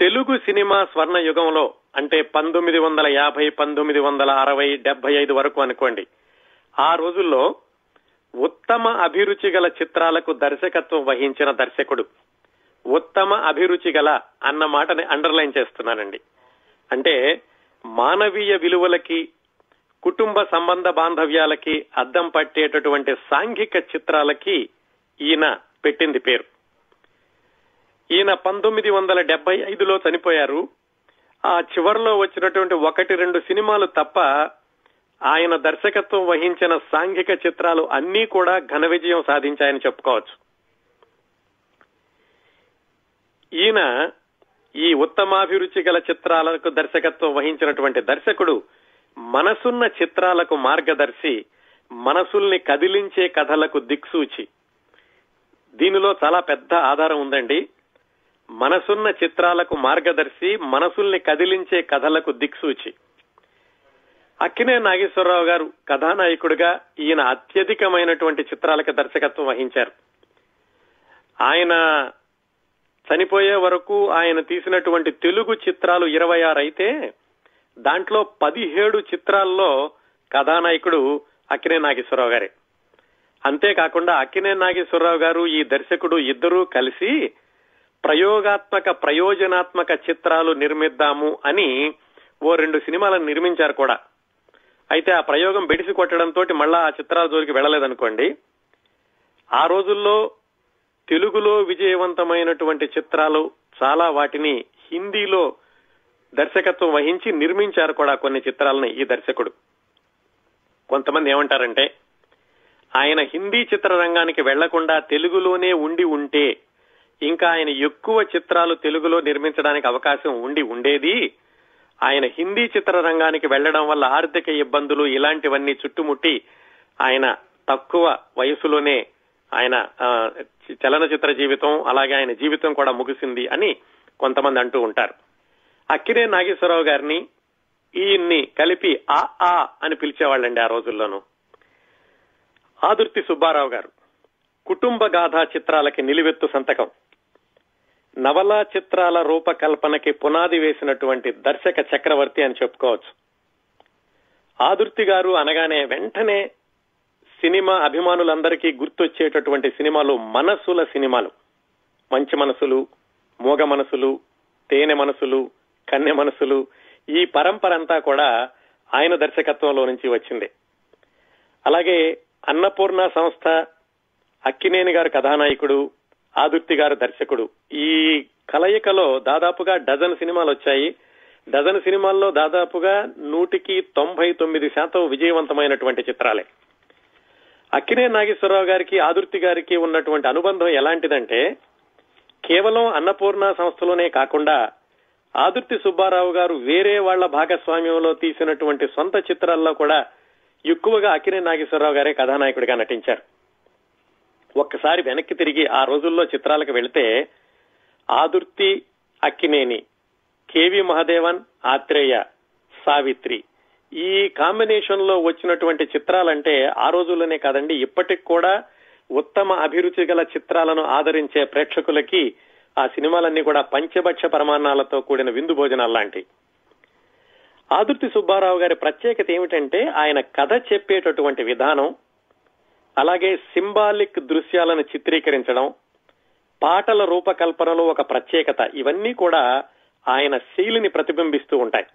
Telugu cinema స్వర్ణ యుగంలో అంటే పంతొమ్మిది వందల యాభై పంతొమ్మిది వందల అరవై డెబ్బై ఐదు వరకు అనుకోండి ఆ రోజుల్లో ఉత్తమ అభిరుచి గల చిత్రాలకు దర్శకత్వం వహించిన దర్శకుడు ఉత్తమ అభిరుచి గల అన్న మాటని అండర్లైన్ చేస్తున్నానండి అంటే మానవీయ విలువలకి కుటుంబ సంబంధ బాంధవ్యాలకి అద్దం పట్టేటటువంటి సాంఘిక చిత్రాలకి ఈయన పెట్టింది పేరు ఈయన పంతొమ్మిది వందల డెబ్బై ఐదులో చనిపోయారు ఆ చివరిలో వచ్చినటువంటి ఒకటి రెండు సినిమాలు తప్ప ఆయన దర్శకత్వం వహించిన సాంఘిక చిత్రాలు అన్నీ కూడా ఘన విజయం సాధించాయని చెప్పుకోవచ్చు ఈయన ఈ ఉత్తమాభిరుచి గల చిత్రాలకు దర్శకత్వం వహించినటువంటి దర్శకుడు మనసున్న చిత్రాలకు మార్గదర్శి మనసుల్ని కదిలించే కథలకు దిక్సూచి దీనిలో చాలా పెద్ద ఆధారం ఉందండి మనసున్న చిత్రాలకు మార్గదర్శి మనసుల్ని కదిలించే కథలకు దిక్సూచి అక్కినే నాగేశ్వరరావు గారు కథానాయకుడిగా ఈయన అత్యధికమైనటువంటి చిత్రాలకు దర్శకత్వం వహించారు ఆయన చనిపోయే వరకు ఆయన తీసినటువంటి తెలుగు చిత్రాలు ఇరవై ఆరు అయితే దాంట్లో పదిహేడు చిత్రాల్లో కథానాయకుడు అక్కినే నాగేశ్వరరావు గారే అంతేకాకుండా అక్కినే నాగేశ్వరరావు గారు ఈ దర్శకుడు ఇద్దరూ కలిసి ప్రయోగాత్మక ప్రయోజనాత్మక చిత్రాలు నిర్మిద్దాము అని ఓ రెండు సినిమాలను నిర్మించారు కూడా అయితే ఆ ప్రయోగం బెడిసి కొట్టడంతో మళ్ళా ఆ చిత్రాల జోలికి వెళ్ళలేదనుకోండి ఆ రోజుల్లో తెలుగులో విజయవంతమైనటువంటి చిత్రాలు చాలా వాటిని హిందీలో దర్శకత్వం వహించి నిర్మించారు కూడా కొన్ని చిత్రాలని ఈ దర్శకుడు కొంతమంది ఏమంటారంటే ఆయన హిందీ చిత్రరంగానికి వెళ్లకుండా తెలుగులోనే ఉండి ఉంటే ఇంకా ఆయన ఎక్కువ చిత్రాలు తెలుగులో నిర్మించడానికి అవకాశం ఉండి ఉండేది ఆయన హిందీ చిత్రరంగానికి వెళ్లడం వల్ల ఆర్థిక ఇబ్బందులు ఇలాంటివన్నీ చుట్టుముట్టి ఆయన తక్కువ వయసులోనే ఆయన ఆ, చలనచిత్ర జీవితం అలాగే ఆయన జీవితం కూడా ముగిసింది అని కొంతమంది అంటూ ఉంటారు అక్కినే నాగేశ్వరరావు గారిని ఈయన్ని కలిపి ఆ ఆ అని పిలిచేవాళ్ళండి ఆ రోజుల్లోనూ ఆదుర్తి సుబ్బారావు గారు కుటుంబ గాథా చిత్రాలకి నిలువెత్తు సంతకం నవలా చిత్రాల రూపకల్పనకి పునాది వేసినటువంటి దర్శక చక్రవర్తి అని చెప్పుకోవచ్చు ఆదుర్తి గారు అనగానే వెంటనే సినిమా అభిమానులందరికీ గుర్తొచ్చేటటువంటి సినిమాలు మనసుల సినిమాలు మంచి మనసులు మూగ మనసులు తేనె మనసులు కన్నె మనసులు ఈ పరంపర అంతా కూడా ఆయన దర్శకత్వంలో నుంచి వచ్చింది అలాగే అన్నపూర్ణ సంస్థ అక్కినేని గారు కథానాయకుడు ఆదుర్తి గారు దర్శకుడు ఈ కలయికలో దాదాపుగా డజన్ సినిమాలు వచ్చాయి డజన్ సినిమాల్లో దాదాపుగా నూటికి తొంభై తొమ్మిది శాతం విజయవంతమైనటువంటి చిత్రాలే అక్కినే నాగేశ్వరరావు గారికి ఆదుర్తి గారికి ఉన్నటువంటి అనుబంధం ఎలాంటిదంటే కేవలం అన్నపూర్ణ సంస్థలోనే కాకుండా ఆదుర్తి సుబ్బారావు గారు వేరే వాళ్ల భాగస్వామ్యంలో తీసినటువంటి సొంత చిత్రాల్లో కూడా ఎక్కువగా అక్కినే నాగేశ్వరరావు గారే కథానాయకుడిగా నటించారు ఒక్కసారి వెనక్కి తిరిగి ఆ రోజుల్లో చిత్రాలకు వెళితే ఆదుర్తి అక్కినేని కేవి మహదేవన్ ఆత్రేయ సావిత్రి ఈ కాంబినేషన్ లో వచ్చినటువంటి చిత్రాలంటే ఆ రోజుల్లోనే కాదండి ఇప్పటికి కూడా ఉత్తమ అభిరుచి గల చిత్రాలను ఆదరించే ప్రేక్షకులకి ఆ సినిమాలన్నీ కూడా పంచభక్ష పరమాన్నాలతో కూడిన విందు భోజనాలు లాంటి ఆదుర్తి సుబ్బారావు గారి ప్రత్యేకత ఏమిటంటే ఆయన కథ చెప్పేటటువంటి విధానం అలాగే సింబాలిక్ దృశ్యాలను చిత్రీకరించడం పాటల రూపకల్పనలో ఒక ప్రత్యేకత ఇవన్నీ కూడా ఆయన శైలిని ప్రతిబింబిస్తూ ఉంటాయి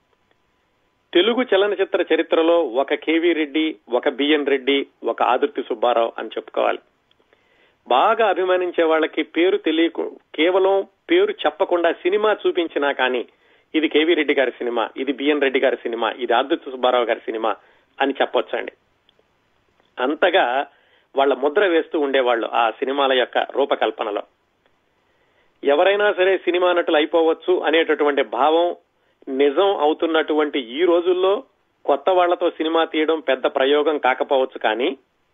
తెలుగు చలనచిత్ర చరిత్రలో ఒక కేవీ రెడ్డి ఒక బిఎన్ రెడ్డి ఒక ఆదుర్తి సుబ్బారావు అని చెప్పుకోవాలి బాగా అభిమానించే వాళ్ళకి పేరు తెలియకు కేవలం పేరు చెప్పకుండా సినిమా చూపించినా కానీ ఇది కేవీ రెడ్డి గారి సినిమా ఇది బిఎన్ రెడ్డి గారి సినిమా ఇది ఆదుర్తి సుబ్బారావు గారి సినిమా అని చెప్పొచ్చండి అంతగా వాళ్ళ ముద్ర వేస్తూ ఉండేవాళ్ళు ఆ సినిమాల యొక్క రూపకల్పనలో ఎవరైనా సరే సినిమా నటులు అయిపోవచ్చు అనేటటువంటి భావం నిజం అవుతున్నటువంటి ఈ రోజుల్లో కొత్త వాళ్లతో సినిమా తీయడం పెద్ద ప్రయోగం కాకపోవచ్చు కానీ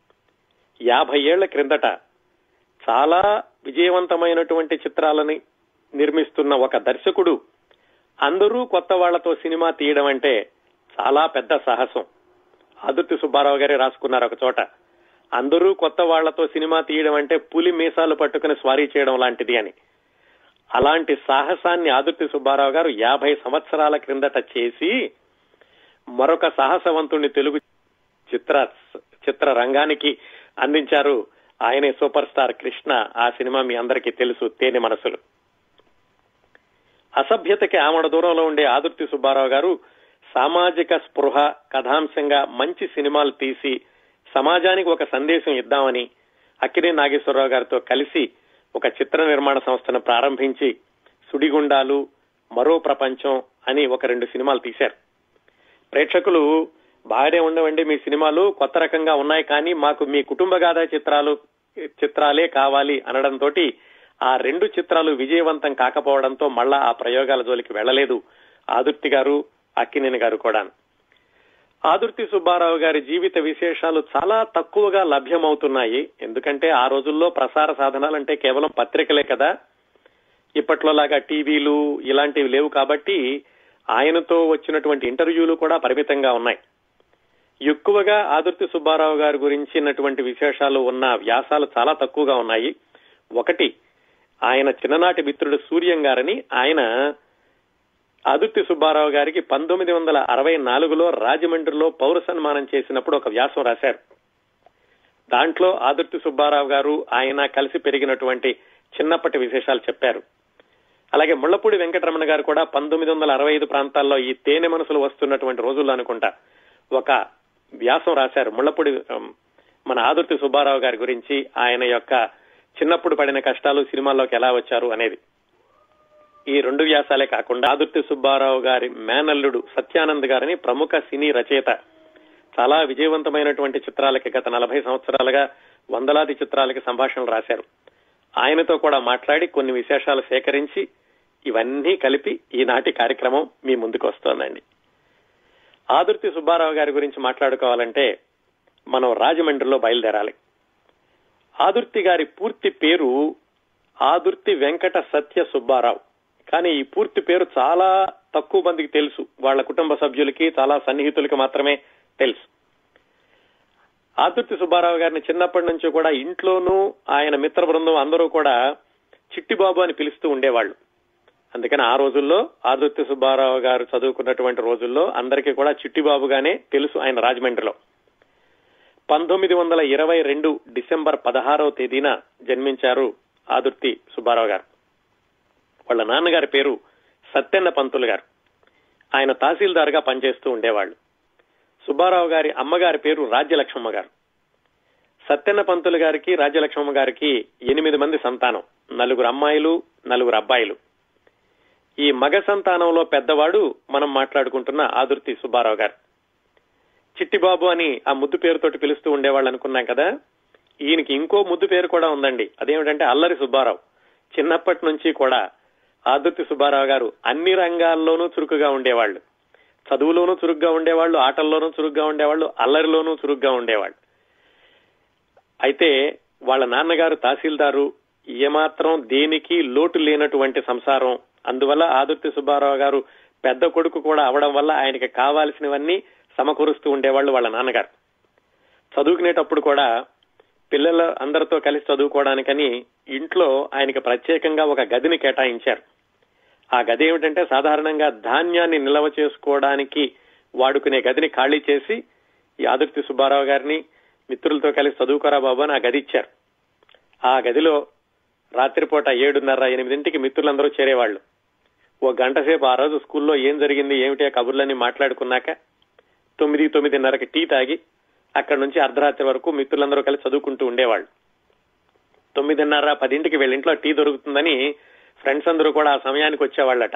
యాభై ఏళ్ల క్రిందట చాలా విజయవంతమైనటువంటి చిత్రాలని నిర్మిస్తున్న ఒక దర్శకుడు అందరూ కొత్త వాళ్లతో సినిమా తీయడం అంటే చాలా పెద్ద సాహసం ఆదుర్తి సుబ్బారావు గారే రాసుకున్నారు ఒక చోట అందరూ కొత్త వాళ్లతో సినిమా తీయడం అంటే పులి మీసాలు పట్టుకుని స్వారీ చేయడం లాంటిది అని అలాంటి సాహసాన్ని ఆదుర్తి సుబ్బారావు గారు యాభై సంవత్సరాల క్రిందట చేసి మరొక సాహసవంతుణ్ణి తెలుగు చిత్ర చిత్ర రంగానికి అందించారు ఆయనే సూపర్ స్టార్ కృష్ణ ఆ సినిమా మీ అందరికీ తెలుసు తేనె మనసులు అసభ్యతకి ఆమడ దూరంలో ఉండే ఆదుర్తి సుబ్బారావు గారు సామాజిక స్పృహ కథాంశంగా మంచి సినిమాలు తీసి సమాజానికి ఒక సందేశం ఇద్దామని అక్కినే నాగేశ్వరరావు గారితో కలిసి ఒక చిత్ర నిర్మాణ సంస్థను ప్రారంభించి సుడిగుండాలు మరో ప్రపంచం అని ఒక రెండు సినిమాలు తీశారు ప్రేక్షకులు బాగానే ఉండవండి మీ సినిమాలు కొత్త రకంగా ఉన్నాయి కానీ మాకు మీ కుటుంబ గాథ చిత్రాలు చిత్రాలే కావాలి అనడంతో ఆ రెండు చిత్రాలు విజయవంతం కాకపోవడంతో మళ్ళా ఆ ప్రయోగాల జోలికి వెళ్లలేదు ఆదుర్తి గారు అక్కినేని గారు కూడా ఆదుర్తి సుబ్బారావు గారి జీవిత విశేషాలు చాలా తక్కువగా లభ్యమవుతున్నాయి ఎందుకంటే ఆ రోజుల్లో ప్రసార సాధనాలంటే కేవలం పత్రికలే కదా ఇప్పట్లో లాగా టీవీలు ఇలాంటివి లేవు కాబట్టి ఆయనతో వచ్చినటువంటి ఇంటర్వ్యూలు కూడా పరిమితంగా ఉన్నాయి ఎక్కువగా ఆదుర్తి సుబ్బారావు గారి గురించినటువంటి విశేషాలు ఉన్న వ్యాసాలు చాలా తక్కువగా ఉన్నాయి ఒకటి ఆయన చిన్ననాటి మిత్రుడు సూర్యం గారని ఆయన ఆదుర్తి సుబ్బారావు గారికి పంతొమ్మిది వందల అరవై నాలుగులో రాజమండ్రిలో పౌర సన్మానం చేసినప్పుడు ఒక వ్యాసం రాశారు దాంట్లో ఆదుర్తి సుబ్బారావు గారు ఆయన కలిసి పెరిగినటువంటి చిన్నప్పటి విశేషాలు చెప్పారు అలాగే ముళ్లపూడి వెంకటరమణ గారు కూడా పంతొమ్మిది వందల అరవై ఐదు ప్రాంతాల్లో ఈ తేనె మనసులు వస్తున్నటువంటి రోజుల్లో అనుకుంటా ఒక వ్యాసం రాశారు ముళ్లపూడి మన ఆదుర్తి సుబ్బారావు గారి గురించి ఆయన యొక్క చిన్నప్పుడు పడిన కష్టాలు సినిమాల్లోకి ఎలా వచ్చారు అనేది ఈ రెండు వ్యాసాలే కాకుండా ఆదుర్తి సుబ్బారావు గారి మేనల్లుడు సత్యానంద్ గారని ప్రముఖ సినీ రచయిత చాలా విజయవంతమైనటువంటి చిత్రాలకి గత నలభై సంవత్సరాలుగా వందలాది చిత్రాలకి సంభాషణలు రాశారు ఆయనతో కూడా మాట్లాడి కొన్ని విశేషాలు సేకరించి ఇవన్నీ కలిపి ఈనాటి కార్యక్రమం మీ ముందుకు వస్తోందండి ఆదుర్తి సుబ్బారావు గారి గురించి మాట్లాడుకోవాలంటే మనం రాజమండ్రిలో బయలుదేరాలి ఆదుర్తి గారి పూర్తి పేరు ఆదుర్తి వెంకట సత్య సుబ్బారావు కానీ ఈ పూర్తి పేరు చాలా తక్కువ మందికి తెలుసు వాళ్ళ కుటుంబ సభ్యులకి చాలా సన్నిహితులకి మాత్రమే తెలుసు ఆదుర్తి సుబ్బారావు గారిని చిన్నప్పటి నుంచి కూడా ఇంట్లోనూ ఆయన మిత్ర బృందం అందరూ కూడా చిట్టిబాబు అని పిలుస్తూ ఉండేవాళ్ళు అందుకని ఆ రోజుల్లో ఆదుర్తి సుబ్బారావు గారు చదువుకున్నటువంటి రోజుల్లో అందరికీ కూడా చిట్టిబాబుగానే తెలుసు ఆయన రాజమండ్రిలో పంతొమ్మిది వందల ఇరవై రెండు డిసెంబర్ పదహారవ తేదీన జన్మించారు ఆదుర్తి సుబ్బారావు గారు వాళ్ళ నాన్నగారి పేరు సత్యన్న పంతులు గారు ఆయన తహసీల్దార్ గా పనిచేస్తూ ఉండేవాళ్ళు సుబ్బారావు గారి అమ్మగారి పేరు రాజ్యలక్ష్మమ్మ గారు సత్యన్న పంతులు గారికి రాజ్యలక్ష్మమ్మ గారికి ఎనిమిది మంది సంతానం నలుగురు అమ్మాయిలు నలుగురు అబ్బాయిలు ఈ మగ సంతానంలో పెద్దవాడు మనం మాట్లాడుకుంటున్న ఆదుర్తి సుబ్బారావు గారు చిట్టిబాబు అని ఆ ముద్దు పేరుతోటి పిలుస్తూ ఉండేవాళ్ళు అనుకున్నాం కదా ఈయనకి ఇంకో ముద్దు పేరు కూడా ఉందండి అదేమిటంటే అల్లరి సుబ్బారావు చిన్నప్పటి నుంచి కూడా ఆదుర్తి సుబ్బారావు గారు అన్ని రంగాల్లోనూ చురుకుగా ఉండేవాళ్ళు చదువులోనూ చురుగ్గా ఉండేవాళ్ళు ఆటల్లోనూ చురుగ్గా ఉండేవాళ్ళు అల్లరిలోనూ చురుగ్గా ఉండేవాళ్ళు అయితే వాళ్ళ నాన్నగారు తహసీల్దారు ఏమాత్రం దేనికి లోటు లేనటువంటి సంసారం అందువల్ల ఆదుర్తి సుబ్బారావు గారు పెద్ద కొడుకు కూడా అవడం వల్ల ఆయనకి కావాల్సినవన్నీ సమకూరుస్తూ ఉండేవాళ్ళు వాళ్ళ నాన్నగారు చదువుకునేటప్పుడు కూడా పిల్లల అందరితో కలిసి చదువుకోవడానికని ఇంట్లో ఆయనకి ప్రత్యేకంగా ఒక గదిని కేటాయించారు ఆ గది ఏమిటంటే సాధారణంగా ధాన్యాన్ని నిల్వ చేసుకోవడానికి వాడుకునే గదిని ఖాళీ చేసి ఈ ఆదుర్తి సుబ్బారావు గారిని మిత్రులతో కలిసి చదువుకోరా బాబు అని ఆ గది ఇచ్చారు ఆ గదిలో రాత్రిపూట ఏడున్నర ఎనిమిదింటికి మిత్రులందరూ చేరేవాళ్ళు ఓ గంట సేపు ఆ రోజు స్కూల్లో ఏం జరిగింది ఏమిటి ఆ కబుర్లన్నీ మాట్లాడుకున్నాక తొమ్మిది తొమ్మిదిన్నరకి టీ తాగి అక్కడి నుంచి అర్ధరాత్రి వరకు మిత్రులందరూ కలిసి చదువుకుంటూ ఉండేవాళ్ళు తొమ్మిదిన్నర పదింటికి వీళ్ళ టీ దొరుకుతుందని ఫ్రెండ్స్ అందరూ కూడా ఆ సమయానికి వచ్చేవాళ్ళట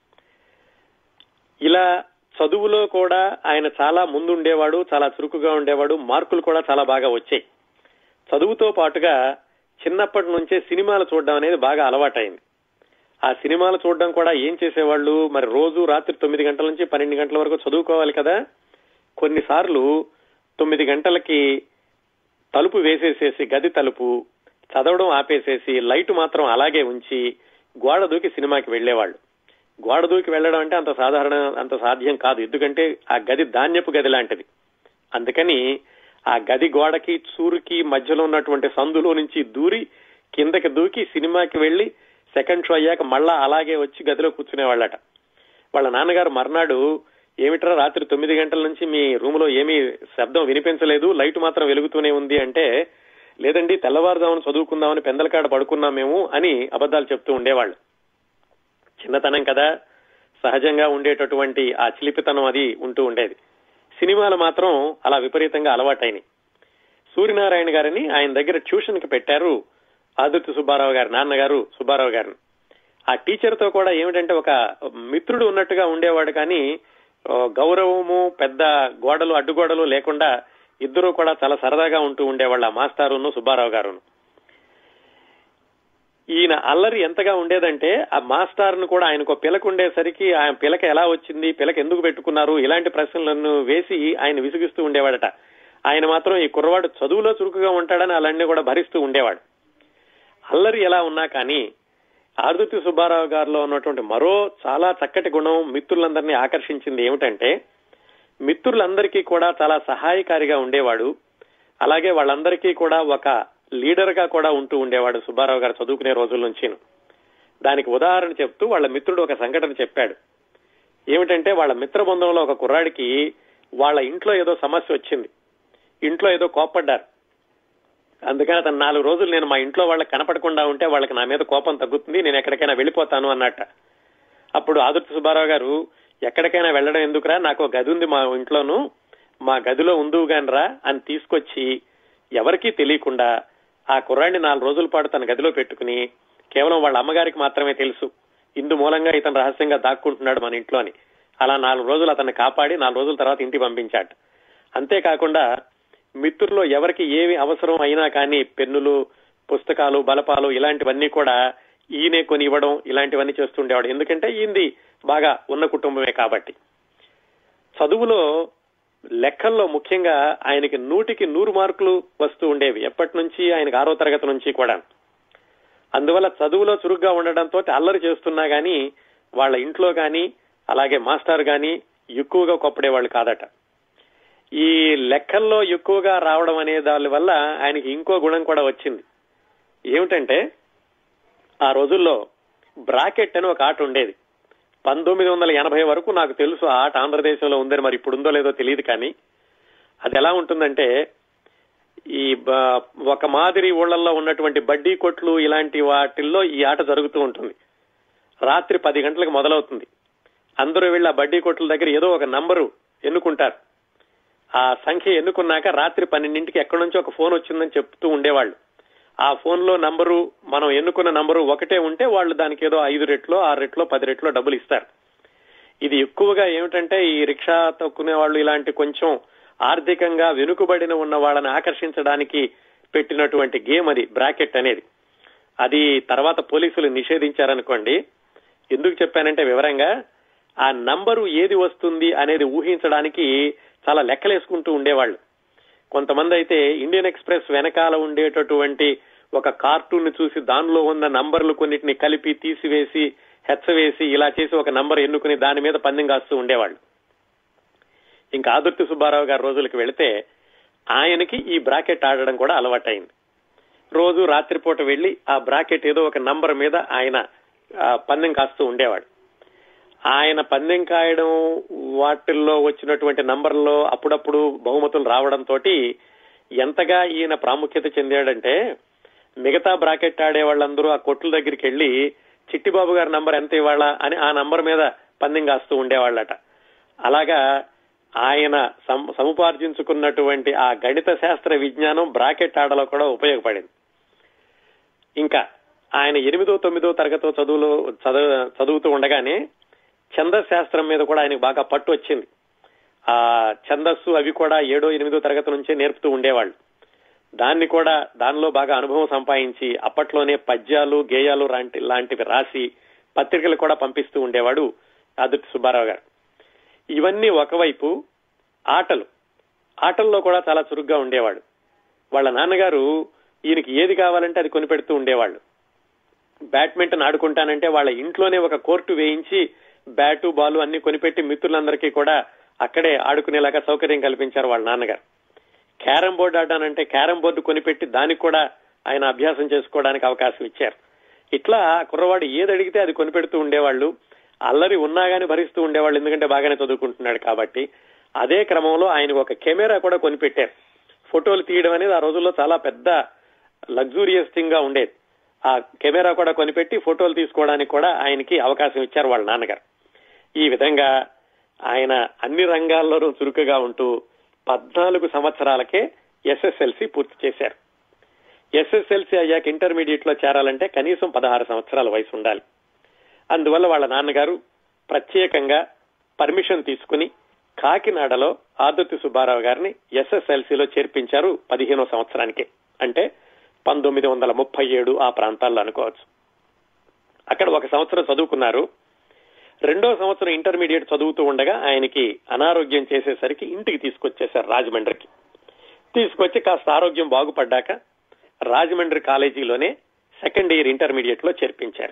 ఇలా చదువులో కూడా ఆయన చాలా ముందు ఉండేవాడు చాలా చురుకుగా ఉండేవాడు మార్కులు కూడా చాలా బాగా వచ్చాయి చదువుతో పాటుగా చిన్నప్పటి నుంచే సినిమాలు చూడడం అనేది బాగా అలవాటైంది ఆ సినిమాలు చూడడం కూడా ఏం చేసేవాళ్ళు మరి రోజు రాత్రి తొమ్మిది గంటల నుంచి పన్నెండు గంటల వరకు చదువుకోవాలి కదా కొన్నిసార్లు తొమ్మిది గంటలకి తలుపు వేసేసేసి గది తలుపు చదవడం ఆపేసేసి లైట్ మాత్రం అలాగే ఉంచి గోడ దూకి సినిమాకి వెళ్లేవాళ్ళు గోడ దూకి వెళ్లడం అంటే అంత సాధారణ అంత సాధ్యం కాదు ఎందుకంటే ఆ గది ధాన్యపు గది లాంటిది అందుకని ఆ గది గోడకి చూరుకి మధ్యలో ఉన్నటువంటి సందులో నుంచి దూరి కిందకి దూకి సినిమాకి వెళ్లి సెకండ్ షో అయ్యాక మళ్ళా అలాగే వచ్చి గదిలో కూర్చునేవాళ్ళట వాళ్ళ నాన్నగారు మర్నాడు ఏమిట్రా రాత్రి తొమ్మిది గంటల నుంచి మీ రూమ్ లో ఏమీ శబ్దం వినిపించలేదు లైట్ మాత్రం వెలుగుతూనే ఉంది అంటే లేదండి తెల్లవారుదామని చదువుకుందామని పెందలకాడ పడుకున్నాం మేము అని అబద్ధాలు చెప్తూ ఉండేవాళ్ళు చిన్నతనం కదా సహజంగా ఉండేటటువంటి ఆ చిలిపితనం అది ఉంటూ ఉండేది సినిమాలు మాత్రం అలా విపరీతంగా అలవాటైనాయి సూర్యనారాయణ గారిని ఆయన దగ్గర ట్యూషన్ కి పెట్టారు ఆదుర్తి సుబ్బారావు గారి నాన్నగారు సుబ్బారావు గారిని ఆ టీచర్ తో కూడా ఏమిటంటే ఒక మిత్రుడు ఉన్నట్టుగా ఉండేవాడు కానీ ఆ, గౌరవము పెద్ద గోడలు అడ్డుగోడలు లేకుండా ఇద్దరు కూడా చాలా సరదాగా ఉంటూ ఉండేవాళ్ళు ఆ మాస్టారును సుబ్బారావు గారును ఈయన అల్లరి ఎంతగా ఉండేదంటే ఆ మాస్టార్ను కూడా ఆయనకు ఒక పిలక ఉండేసరికి ఆయన పిలక ఎలా వచ్చింది పిలక ఎందుకు పెట్టుకున్నారు ఇలాంటి ప్రశ్నలను వేసి ఆయన విసిగిస్తూ ఉండేవాడట ఆయన మాత్రం ఈ కుర్రవాడు చదువులో చురుకుగా ఉంటాడని అలాంటివి కూడా భరిస్తూ ఉండేవాడు అల్లరి ఎలా ఉన్నా కానీ ఆరుదుతి సుబ్బారావు గారిలో ఉన్నటువంటి మరో చాలా చక్కటి గుణం మిత్రులందరినీ ఆకర్షించింది ఏమిటంటే మిత్రులందరికీ కూడా చాలా సహాయకారిగా ఉండేవాడు అలాగే వాళ్ళందరికీ కూడా ఒక లీడర్ గా కూడా ఉంటూ ఉండేవాడు సుబ్బారావు గారు చదువుకునే రోజుల నుంచి దానికి ఉదాహరణ చెప్తూ వాళ్ళ మిత్రుడు ఒక సంఘటన చెప్పాడు ఏమిటంటే వాళ్ళ మిత్ర బృందంలో ఒక కుర్రాడికి వాళ్ళ ఇంట్లో ఏదో సమస్య వచ్చింది ఇంట్లో ఏదో కోప్పడ్డారు అందుకని అతను నాలుగు రోజులు నేను మా ఇంట్లో వాళ్ళకి కనపడకుండా ఉంటే వాళ్ళకి నా మీద కోపం తగ్గుతుంది నేను ఎక్కడికైనా వెళ్ళిపోతాను అన్నట్ట అప్పుడు ఆదుర్తి సుబ్బారావు గారు ఎక్కడికైనా వెళ్ళడం ఎందుకురా నాకు ఒక గది ఉంది మా ఇంట్లోను మా గదిలో ఉందువు గానిరా అని తీసుకొచ్చి ఎవరికీ తెలియకుండా ఆ కుర్రాడిని నాలుగు రోజుల పాటు తన గదిలో పెట్టుకుని కేవలం వాళ్ళ అమ్మగారికి మాత్రమే తెలుసు ఇందు మూలంగా ఇతను రహస్యంగా దాక్కుంటున్నాడు మన ఇంట్లో అని అలా నాలుగు రోజులు అతన్ని కాపాడి నాలుగు రోజుల తర్వాత ఇంటికి పంపించాట అంతేకాకుండా మిత్రుల్లో ఎవరికి ఏమి అవసరం అయినా కానీ పెన్నులు పుస్తకాలు బలపాలు ఇలాంటివన్నీ కూడా ఈయనే కొని ఇవ్వడం ఇలాంటివన్నీ చేస్తుండేవాడు ఎందుకంటే ఈయనది బాగా ఉన్న కుటుంబమే కాబట్టి చదువులో లెక్కల్లో ముఖ్యంగా ఆయనకి నూటికి నూరు మార్కులు వస్తూ ఉండేవి ఎప్పటి నుంచి ఆయనకి ఆరో తరగతి నుంచి కూడా అందువల్ల చదువులో చురుగ్గా ఉండడంతో అల్లరి చేస్తున్నా గాని వాళ్ళ ఇంట్లో గాని అలాగే మాస్టర్ గాని ఎక్కువగా కొప్పడేవాళ్ళు కాదట ఈ లెక్కల్లో ఎక్కువగా రావడం అనే దాని వల్ల ఆయనకి ఇంకో గుణం కూడా వచ్చింది ఏమిటంటే ఆ రోజుల్లో బ్రాకెట్ అని ఒక ఆట ఉండేది పంతొమ్మిది వందల ఎనభై వరకు నాకు తెలుసు ఆ ఆట ఆంధ్రదేశంలో ఉందని మరి ఇప్పుడు ఉందో లేదో తెలియదు కానీ అది ఎలా ఉంటుందంటే ఈ బ- ఒక మాదిరి ఊళ్ళల్లో ఉన్నటువంటి బడ్డీ కొట్లు ఇలాంటి వాటిల్లో ఈ ఆట జరుగుతూ ఉంటుంది రాత్రి పది గంటలకు మొదలవుతుంది అందరూ వెళ్ళి ఆ బడ్డీ కొట్ల దగ్గర ఏదో ఒక నంబరు ఎన్నుకుంటారు ఆ సంఖ్య ఎన్నుకున్నాక రాత్రి పన్నెండింటికి ఎక్కడి నుంచో ఒక ఫోన్ వచ్చిందని చెప్తూ ఉండేవాళ్ళు ఆ ఫోన్ లో నంబరు మనం ఎన్నుకున్న నంబరు ఒకటే ఉంటే వాళ్ళు దానికి ఏదో ఐదు రెట్లో ఆరు రెట్లో పది రెట్లో డబ్బులు ఇస్తారు ఇది ఎక్కువగా ఏమిటంటే ఈ రిక్షా తొక్కునే వాళ్ళు ఇలాంటి కొంచెం ఆర్థికంగా వెనుకబడిన ఉన్న వాళ్ళని ఆకర్షించడానికి పెట్టినటువంటి గేమ్ అది బ్రాకెట్ అనేది అది తర్వాత పోలీసులు నిషేధించారనుకోండి ఎందుకు చెప్పానంటే వివరంగా ఆ నంబరు ఏది వస్తుంది అనేది ఊహించడానికి చాలా లెక్కలేసుకుంటూ ఉండేవాళ్ళు కొంతమంది అయితే ఇండియన్ ఎక్స్ప్రెస్ వెనకాల ఉండేటటువంటి ఒక కార్టూన్ ని చూసి దానిలో ఉన్న నంబర్లు కొన్నిటిని కలిపి తీసివేసి హెచ్చవేసి ఇలా చేసి ఒక నంబర్ ఎన్నుకుని దాని మీద పందెం కాస్తూ ఉండేవాళ్ళు ఇంకా ఆదుర్తి సుబ్బారావు గారి రోజులకు వెళితే ఆయనకి ఈ బ్రాకెట్ ఆడడం కూడా అలవాటైంది రోజు రాత్రిపూట వెళ్లి ఆ బ్రాకెట్ ఏదో ఒక నంబర్ మీద ఆయన ఆ, పందెం కాస్తూ ఉండేవాడు ఆయన పందెం కాయడం వాటిల్లో వచ్చినటువంటి నంబర్లో అప్పుడప్పుడు బహుమతులు రావడంతో ఎంతగా ఈయన ప్రాముఖ్యత చెందాడంటే మిగతా బ్రాకెట్ ఆడే వాళ్ళందరూ ఆ కొట్ల దగ్గరికి వెళ్లి చిట్టిబాబు గారి నంబర్ ఎంత ఇవాళ అని ఆ నంబర్ మీద పందెం కాస్తూ ఉండేవాళ్ళట అలాగా ఆయన సం- సముపార్జించుకున్నటువంటి ఆ గణిత శాస్త్ర విజ్ఞానం బ్రాకెట్ ఆటలో కూడా ఉపయోగపడింది ఇంకా ఆయన ఎనిమిదో తొమ్మిదో తరగతో చదువులో చదువు చదువుతూ ఉండగానే ఛందస్ శాస్త్రం మీద కూడా ఆయనకు బాగా పట్టు వచ్చింది ఆ ఛందస్సు అవి కూడా ఏడో ఎనిమిదో తరగతి నుంచే నేర్పుతూ ఉండేవాళ్ళు దాన్ని కూడా దానిలో బాగా అనుభవం సంపాదించి అప్పట్లోనే పద్యాలు గేయాలు లాంటి లాంటివి రాసి పత్రికలు కూడా పంపిస్తూ ఉండేవాడు ఆదుర్తి సుబ్బారావు గారు ఇవన్నీ ఒకవైపు ఆటలు ఆటల్లో కూడా చాలా చురుగ్గా ఉండేవాడు వాళ్ళ నాన్నగారు ఈయనకి ఏది కావాలంటే అది కొనిపెడుతూ ఉండేవాళ్ళు బ్యాడ్మింటన్ ఆడుకుంటానంటే వాళ్ళ ఇంట్లోనే ఒక కోర్టు వేయించి బ్యాటు బాలు అన్ని కొనిపెట్టి మిత్రులందరికీ కూడా అక్కడే ఆడుకునేలాగా సౌకర్యం కల్పించారు వాళ్ళ నాన్నగారు క్యారం బోర్డు ఆడానంటే క్యారం బోర్డు కొనిపెట్టి దానికి కూడా ఆయన అభ్యాసం చేసుకోవడానికి అవకాశం ఇచ్చారు ఇట్లా ఆ కుర్రవాడు ఏది అడిగితే అది కొనిపెడుతూ ఉండేవాళ్ళు అల్లరి ఉన్నా గాని భరిస్తూ ఉండేవాళ్ళు ఎందుకంటే బాగానే చదువుకుంటున్నాడు కాబట్టి అదే క్రమంలో ఆయనకు ఒక కెమెరా కూడా కొనిపెట్టారు ఫోటోలు తీయడం అనేది ఆ రోజుల్లో చాలా పెద్ద లగ్జూరియస్ థింగ్ గా ఉండేది ఆ కెమెరా కూడా కొనిపెట్టి ఫోటోలు తీసుకోవడానికి కూడా ఆయనకి అవకాశం ఇచ్చారు వాళ్ళ నాన్నగారు ఈ విధంగా ఆయన అన్ని రంగాల్లోనూ చురుకుగా ఉంటూ పద్నాలుగు సంవత్సరాలకే ఎస్ఎస్ఎల్సి పూర్తి చేశారు ఎస్ఎస్ఎల్సి అయ్యాక ఇంటర్మీడియట్ లో చేరాలంటే కనీసం పదహారు సంవత్సరాల వయసు ఉండాలి అందువల్ల వాళ్ళ నాన్నగారు ప్రత్యేకంగా పర్మిషన్ తీసుకుని కాకినాడలో ఆదుర్తి సుబ్బారావు గారిని ఎస్ఎస్ఎల్సిలో చేర్పించారు పదిహేనో సంవత్సరానికి అంటే పంతొమ్మిది వందల ముప్పై ఏడు ఆ ప్రాంతాల్లో అనుకోవచ్చు అక్కడ ఒక సంవత్సరం చదువుకున్నారు రెండో సంవత్సరం ఇంటర్మీడియట్ చదువుతూ ఉండగా ఆయనకి అనారోగ్యం చేసేసరికి ఇంటికి తీసుకొచ్చేశారు రాజమండ్రికి తీసుకొచ్చి కాస్త ఆరోగ్యం బాగుపడ్డాక రాజమండ్రి కాలేజీలోనే సెకండ్ ఇయర్ ఇంటర్మీడియట్ లో చేర్పించారు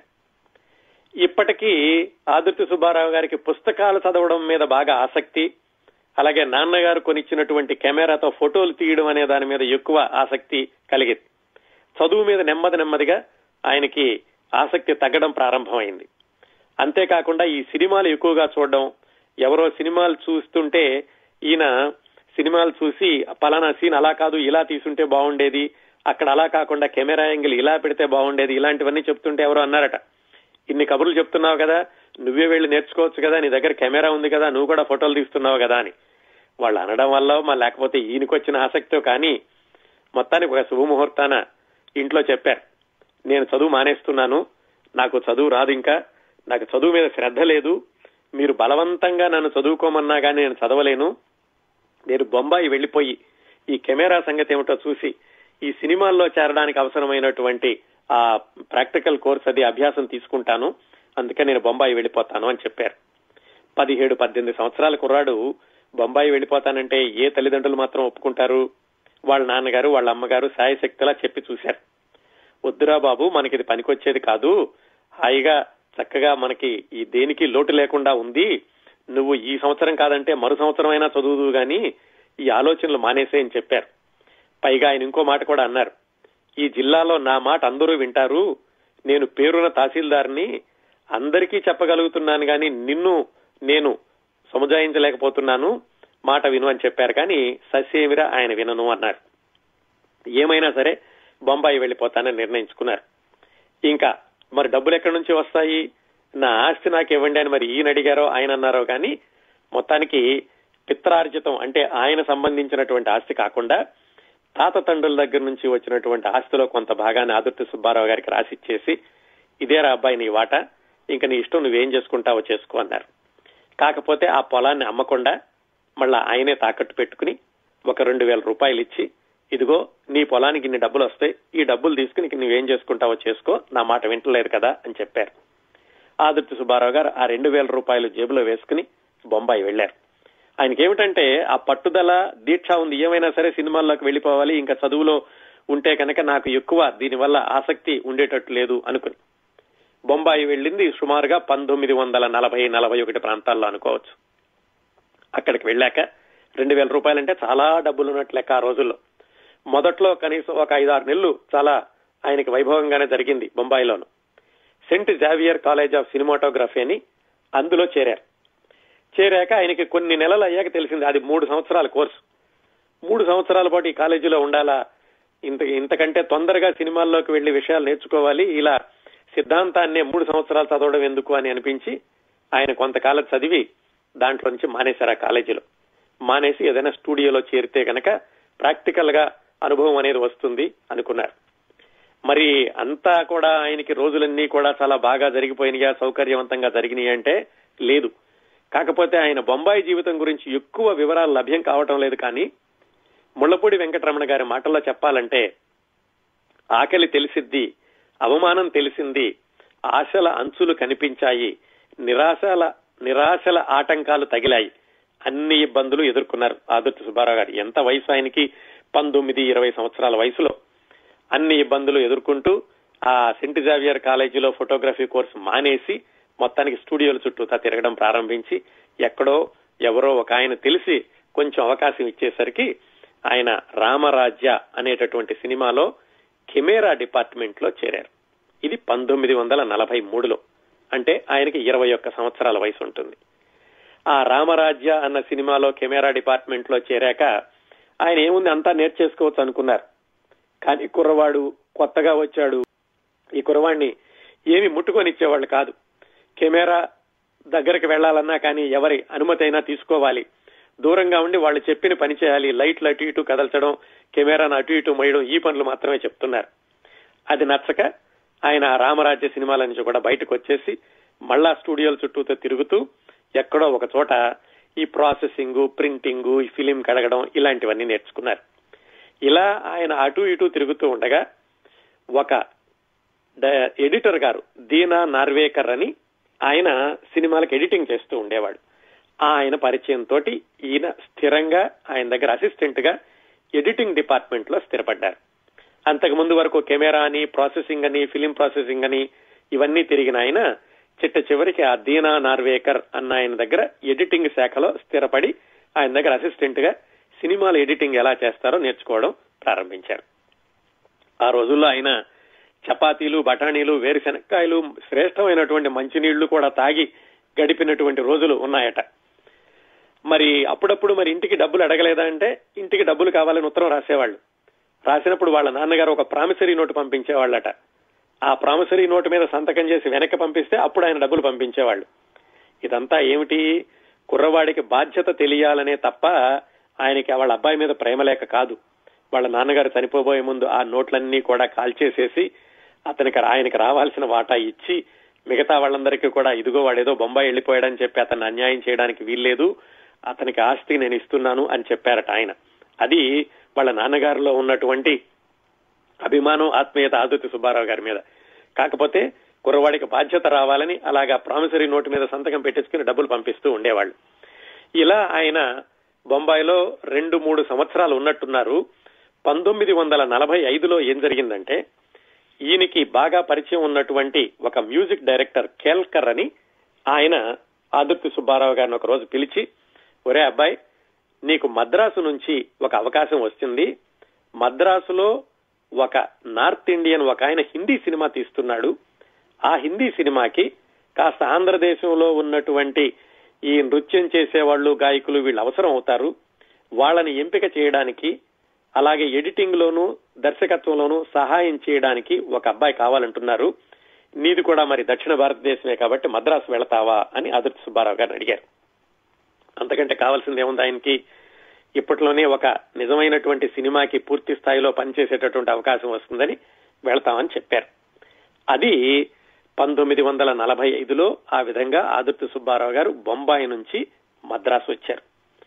ఇప్పటికీ ఆదుర్తి సుబ్బారావు గారికి పుస్తకాలు చదవడం మీద బాగా ఆసక్తి అలాగే నాన్నగారు కొనిచ్చినటువంటి కెమెరాతో ఫోటోలు తీయడం అనే దాని మీద ఎక్కువ ఆసక్తి కలిగింది చదువు మీద నెమ్మది నెమ్మదిగా ఆయనకి ఆసక్తి తగ్గడం ప్రారంభమైంది అంతేకాకుండా ఈ సినిమాలు ఎక్కువగా చూడడం ఎవరో సినిమాలు చూస్తుంటే ఈయన సినిమాలు చూసి పలానా సీన్ అలా కాదు ఇలా తీసుంటే బాగుండేది అక్కడ అలా కాకుండా కెమెరా యాంగిల్ ఇలా పెడితే బాగుండేది ఇలాంటివన్నీ చెప్తుంటే ఎవరో అన్నారట ఇన్ని కబుర్లు చెప్తున్నావు కదా నువ్వే వెళ్ళి నేర్చుకోవచ్చు కదా నీ దగ్గర కెమెరా ఉంది కదా నువ్వు కూడా ఫోటోలు తీస్తున్నావు కదా అని వాళ్ళు అనడం వల్ల మా లేకపోతే ఈయనకొచ్చిన ఆసక్తితో కానీ మొత్తానికి ఒక శుభముహూర్తాన ఇంట్లో చెప్పారు నేను చదువు మానేస్తున్నాను నాకు చదువు రాదు ఇంకా నాకు చదువు మీద శ్రద్ధ లేదు మీరు బలవంతంగా నన్ను చదువుకోమన్నా కానీ నేను చదవలేను నేను బొంబాయి వెళ్లిపోయి ఈ కెమెరా సంగతి ఏమిటో చూసి ఈ సినిమాల్లో చేరడానికి అవసరమైనటువంటి ఆ ప్రాక్టికల్ కోర్స్ అది అభ్యాసం తీసుకుంటాను అందుకే నేను బొంబాయి వెళ్ళిపోతాను అని చెప్పారు పదిహేడు పద్దెనిమిది సంవత్సరాల కుర్రాడు బొంబాయి వెళ్ళిపోతానంటే ఏ తల్లిదండ్రులు మాత్రం ఒప్పుకుంటారు వాళ్ళ నాన్నగారు వాళ్ళ అమ్మగారు సాయశక్తిలా చెప్పి చూశారు వద్దురా బాబు మనకి ఇది పనికొచ్చేది కాదు హాయిగా చక్కగా మనకి ఈ దేనికి లోటు లేకుండా ఉంది నువ్వు ఈ సంవత్సరం కాదంటే మరు సంవత్సరం అయినా చదువుదు గాని ఈ ఆలోచనలు మానేసే అని చెప్పారు పైగా ఆయన ఇంకో మాట కూడా అన్నారు ఈ జిల్లాలో నా మాట అందరూ వింటారు నేను పేరున్న తహసీల్దార్ని అందరికీ చెప్పగలుగుతున్నాను గాని నిన్ను నేను సముదాయించలేకపోతున్నాను మాట విను అని చెప్పారు కానీ సస్యేమిరా ఆయన వినను అన్నారు ఏమైనా సరే బొంబాయి వెళ్లిపోతానని నిర్ణయించుకున్నారు ఇంకా మరి డబ్బులు ఎక్కడి నుంచి వస్తాయి నా ఆస్తి నాకు ఇవ్వండి అని మరి ఈయన అడిగారో ఆయన అన్నారో కానీ మొత్తానికి పిత్రార్జితం అంటే ఆయన సంబంధించినటువంటి ఆస్తి కాకుండా తాత తండ్రుల దగ్గర నుంచి వచ్చినటువంటి ఆస్తిలో కొంత భాగాన్ని ఆదుర్తి సుబ్బారావు గారికి రాసిచ్చేసి ఇదేరా అబ్బాయి నీ వాట ఇంకా నీ ఇష్టం నువ్వేం చేసుకుంటావో చేసుకో అన్నారు కాకపోతే ఆ పొలాన్ని అమ్మకుండా మళ్ళా ఆయనే తాకట్టు పెట్టుకుని ఒక రెండు వేల రూపాయలు ఇచ్చి ఇదిగో నీ పొలానికి ఇన్ని డబ్బులు వస్తాయి ఈ డబ్బులు తీసుకుని నువ్వేం చేసుకుంటావో చేసుకో నా మాట వింటలేదు కదా అని చెప్పారు ఆదుర్తి సుబ్బారావు గారు ఆ రెండు వేల రూపాయలు జేబులో వేసుకుని బొంబాయి వెళ్లారు ఆయనకి ఏమిటంటే ఆ పట్టుదల దీక్ష ఉంది ఏమైనా సరే సినిమాల్లోకి వెళ్లిపోవాలి ఇంకా చదువులో ఉంటే కనుక నాకు ఎక్కువ దీనివల్ల ఆసక్తి ఉండేటట్టు లేదు అనుకుని బొంబాయి వెళ్ళింది సుమారుగా పంతొమ్మిది వందల నలభై నలభై ఒకటి ప్రాంతాల్లో అనుకోవచ్చు అక్కడికి వెళ్ళాక రెండు వేల రూపాయలంటే చాలా డబ్బులు ఉన్నట్లు లెక్క ఆ రోజుల్లో మొదట్లో కనీసం ఒక ఐదారు నెలలు చాలా ఆయనకి వైభవంగానే జరిగింది బొంబాయిలోను Saint Xavier College of Cinematography అని అందులో చేరారు చేరాక ఆయనకి కొన్ని నెలలు అయ్యాక తెలిసింది అది మూడు సంవత్సరాల కోర్సు మూడు సంవత్సరాల పాటు ఈ కాలేజీలో ఉండాలా ఇంత ఇంతకంటే తొందరగా సినిమాల్లోకి వెళ్లి విషయాలు నేర్చుకోవాలి ఇలా సిద్ధాంతాన్నే మూడు సంవత్సరాలు చదవడం ఎందుకు అని అనిపించి ఆయన కొంతకాలం చదివి దాంట్లో నుంచి మానేశారు ఆ కాలేజీలో మానేసి ఏదైనా స్టూడియోలో చేరితే గనక ప్రాక్టికల్ గా అనుభవం అనేది వస్తుంది అనుకున్నారు మరి అంతా కూడా ఆయనకి రోజులన్నీ కూడా చాలా బాగా జరిగిపోయినాయా సౌకర్యవంతంగా జరిగినాయి అంటే లేదు కాకపోతే ఆయన బొంబాయి జీవితం గురించి ఎక్కువ వివరాలు లభ్యం కావటం లేదు కానీ ముళ్లపూడి వెంకటరమణ గారి మాటల్లో చెప్పాలంటే ఆకలి తెలిసిద్ది అవమానం తెలిసింది ఆశల అంచులు కనిపించాయి నిరాశల నిరాశల ఆటంకాలు తగిలాయి అన్ని ఇబ్బందులు ఎదుర్కొన్నారు ఆదుర్తి సుబ్బారావు గారు ఎంత వయసు ఆయనకి పంతొమ్మిది ఇరవై సంవత్సరాల వయసులో అన్ని ఇబ్బందులు ఎదుర్కొంటూ ఆ సెంట్ జావియర్ కాలేజీలో ఫోటోగ్రఫీ కోర్సు మానేసి మొత్తానికి స్టూడియోల చుట్టూతా తిరగడం ప్రారంభించి ఎక్కడో ఎవరో ఒక ఆయన తెలిసి కొంచెం అవకాశం ఇచ్చేసరికి ఆయన రామరాజ్య అనేటటువంటి సినిమాలో కెమెరా డిపార్ట్మెంట్ లో చేరారు ఇది పంతొమ్మిది వందల నలభై మూడులో అంటే ఆయనకి ఇరవై ఒక్క సంవత్సరాల వయసు ఉంటుంది ఆ రామరాజ్య అన్న సినిమాలో కెమెరా డిపార్ట్మెంట్ లో చేరాక ఆయన ఏముంది అంతా నేర్చేసుకోవచ్చు అనుకున్నారు కానీ కుర్రవాడు కొత్తగా వచ్చాడు ఈ కుర్రవాడిని ఏమి ముట్టుకొని ఇచ్చేవాళ్ళు కాదు కెమెరా దగ్గరికి వెళ్లాలన్నా కానీ ఎవరి అనుమతి అయినా తీసుకోవాలి దూరంగా ఉండి వాళ్ళు చెప్పిన పని చేయాలి లైట్లు అటు ఇటు కదల్చడం కెమెరాను అటు ఇటు మోయడం ఈ పనులు మాత్రమే చెప్తున్నారు అది నచ్చక ఆయన ఆ రామరాజ్య సినిమాల నుంచి కూడా బయటకు వచ్చేసి మళ్ళా స్టూడియోల చుట్టూతో తిరుగుతూ ఎక్కడో ఒక చోట ఈ ప్రాసెసింగ్ ప్రింటింగ్ ఈ ఫిలిం కడగడం ఇలాంటివన్నీ నేర్చుకున్నారు ఇలా ఆయన అటు ఇటు తిరుగుతూ ఉండగా ఒక ఎడిటర్ గారు దీనా నార్వేకర్ అని ఆయన సినిమాలకు ఎడిటింగ్ చేస్తూ ఉండేవాడు ఆయన పరిచయం తోటి ఈయన స్థిరంగా ఆయన దగ్గర అసిస్టెంట్ గా ఎడిటింగ్ డిపార్ట్మెంట్ లో స్థిరపడ్డారు అంతకు ముందు వరకు కెమెరా అని ప్రాసెసింగ్ అని ఫిలిం ప్రాసెసింగ్ అని ఇవన్నీ తిరిగిన ఆయన చిట్ట చివరికి ఆ దీనా నార్వేకర్ అన్న ఆయన దగ్గర ఎడిటింగ్ శాఖలో స్థిరపడి ఆయన దగ్గర అసిస్టెంట్ గా సినిమాల ఎడిటింగ్ ఎలా చేస్తారో నేర్చుకోవడం ప్రారంభించారు ఆ రోజుల్లో ఆయన చపాతీలు బఠానీలు వేరుశెనక్కాయలు శ్రేష్టమైనటువంటి మంచినీళ్లు కూడా తాగి గడిపినటువంటి రోజులు ఉన్నాయట మరి అప్పుడప్పుడు మరి ఇంటికి డబ్బులు అడగలేదా అంటే ఇంటికి డబ్బులు కావాలని ఉత్తరం రాసేవాళ్ళు రాసినప్పుడు వాళ్ళ నాన్నగారు ఒక ప్రామిసరీ నోటు పంపించేవాళ్ళట ఆ ప్రామిసరీ నోటు మీద సంతకం చేసి వెనక్కి పంపిస్తే అప్పుడు ఆయన డబ్బులు పంపించేవాళ్ళు ఇదంతా ఏమిటి కుర్రవాడికి బాధ్యత తెలియాలనే తప్ప ఆయనకి వాళ్ళ అబ్బాయి మీద ప్రేమ లేక కాదు వాళ్ళ నాన్నగారు చనిపోబోయే ముందు ఆ నోట్లన్నీ కూడా కాల్చేసేసి అతనికి ఆయనకి రావాల్సిన వాటా ఇచ్చి మిగతా వాళ్ళందరికీ కూడా ఇదిగో వాడేదో బొంబాయి వెళ్ళిపోయాడని చెప్పి అతన్ని అన్యాయం చేయడానికి వీల్లేదు అతనికి ఆస్తి నేను ఇస్తున్నాను అని చెప్పారట ఆయన అది వాళ్ళ నాన్నగారిలో ఉన్నటువంటి అభిమానం ఆత్మీయత ఆదుతి సుబ్బారావు గారి మీద కాకపోతే కుర్రవాడికి బాధ్యత రావాలని అలాగా ప్రామిసరీ నోటు మీద సంతకం పెట్టించుకుని డబ్బులు పంపిస్తూ ఉండేవాళ్ళు ఇలా ఆయన బొంబాయిలో రెండు మూడు సంవత్సరాలు ఉన్నట్టున్నారు పంతొమ్మిది వందల నలభై ఐదులో ఏం జరిగిందంటే ఈయనకి బాగా పరిచయం ఉన్నటువంటి ఒక మ్యూజిక్ డైరెక్టర్ కేల్కర్ అని ఆయన ఆదుర్తి సుబ్బారావు గారిని ఒక రోజు పిలిచి ఒరే అబ్బాయి నీకు మద్రాసు నుంచి ఒక అవకాశం వస్తుంది మద్రాసులో ఒక నార్త్ ఇండియన్ ఒక ఆయన హిందీ సినిమా తీస్తున్నాడు ఆ హిందీ సినిమాకి కాస్త ఆంధ్రదేశంలో ఉన్నటువంటి ఈ నృత్యం చేసేవాళ్ళు గాయకులు వీళ్ళు అవసరం అవుతారు వాళ్ళని ఎంపిక చేయడానికి అలాగే ఎడిటింగ్ లోను దర్శకత్వంలోనూ సహాయం చేయడానికి ఒక అబ్బాయి కావాలంటున్నారు నీది కూడా మరి దక్షిణ భారతదేశమే కాబట్టి మద్రాసు వెళతావా అని అదుర్తి సుబ్బారావు గారిని అడిగారు అంతకంటే కావాల్సింది ఏముంది ఆయనకి ఇప్పట్లోనే ఒక నిజమైనటువంటి సినిమాకి పూర్తి స్థాయిలో పనిచేసేటటువంటి అవకాశం వస్తుందని వెళతామని చెప్పారు అది పంతొమ్మిది వందల నలభై ఐదులో ఆ విధంగా ఆదుర్తి సుబ్బారావు గారు బొంబాయి నుంచి మద్రాసు వచ్చారు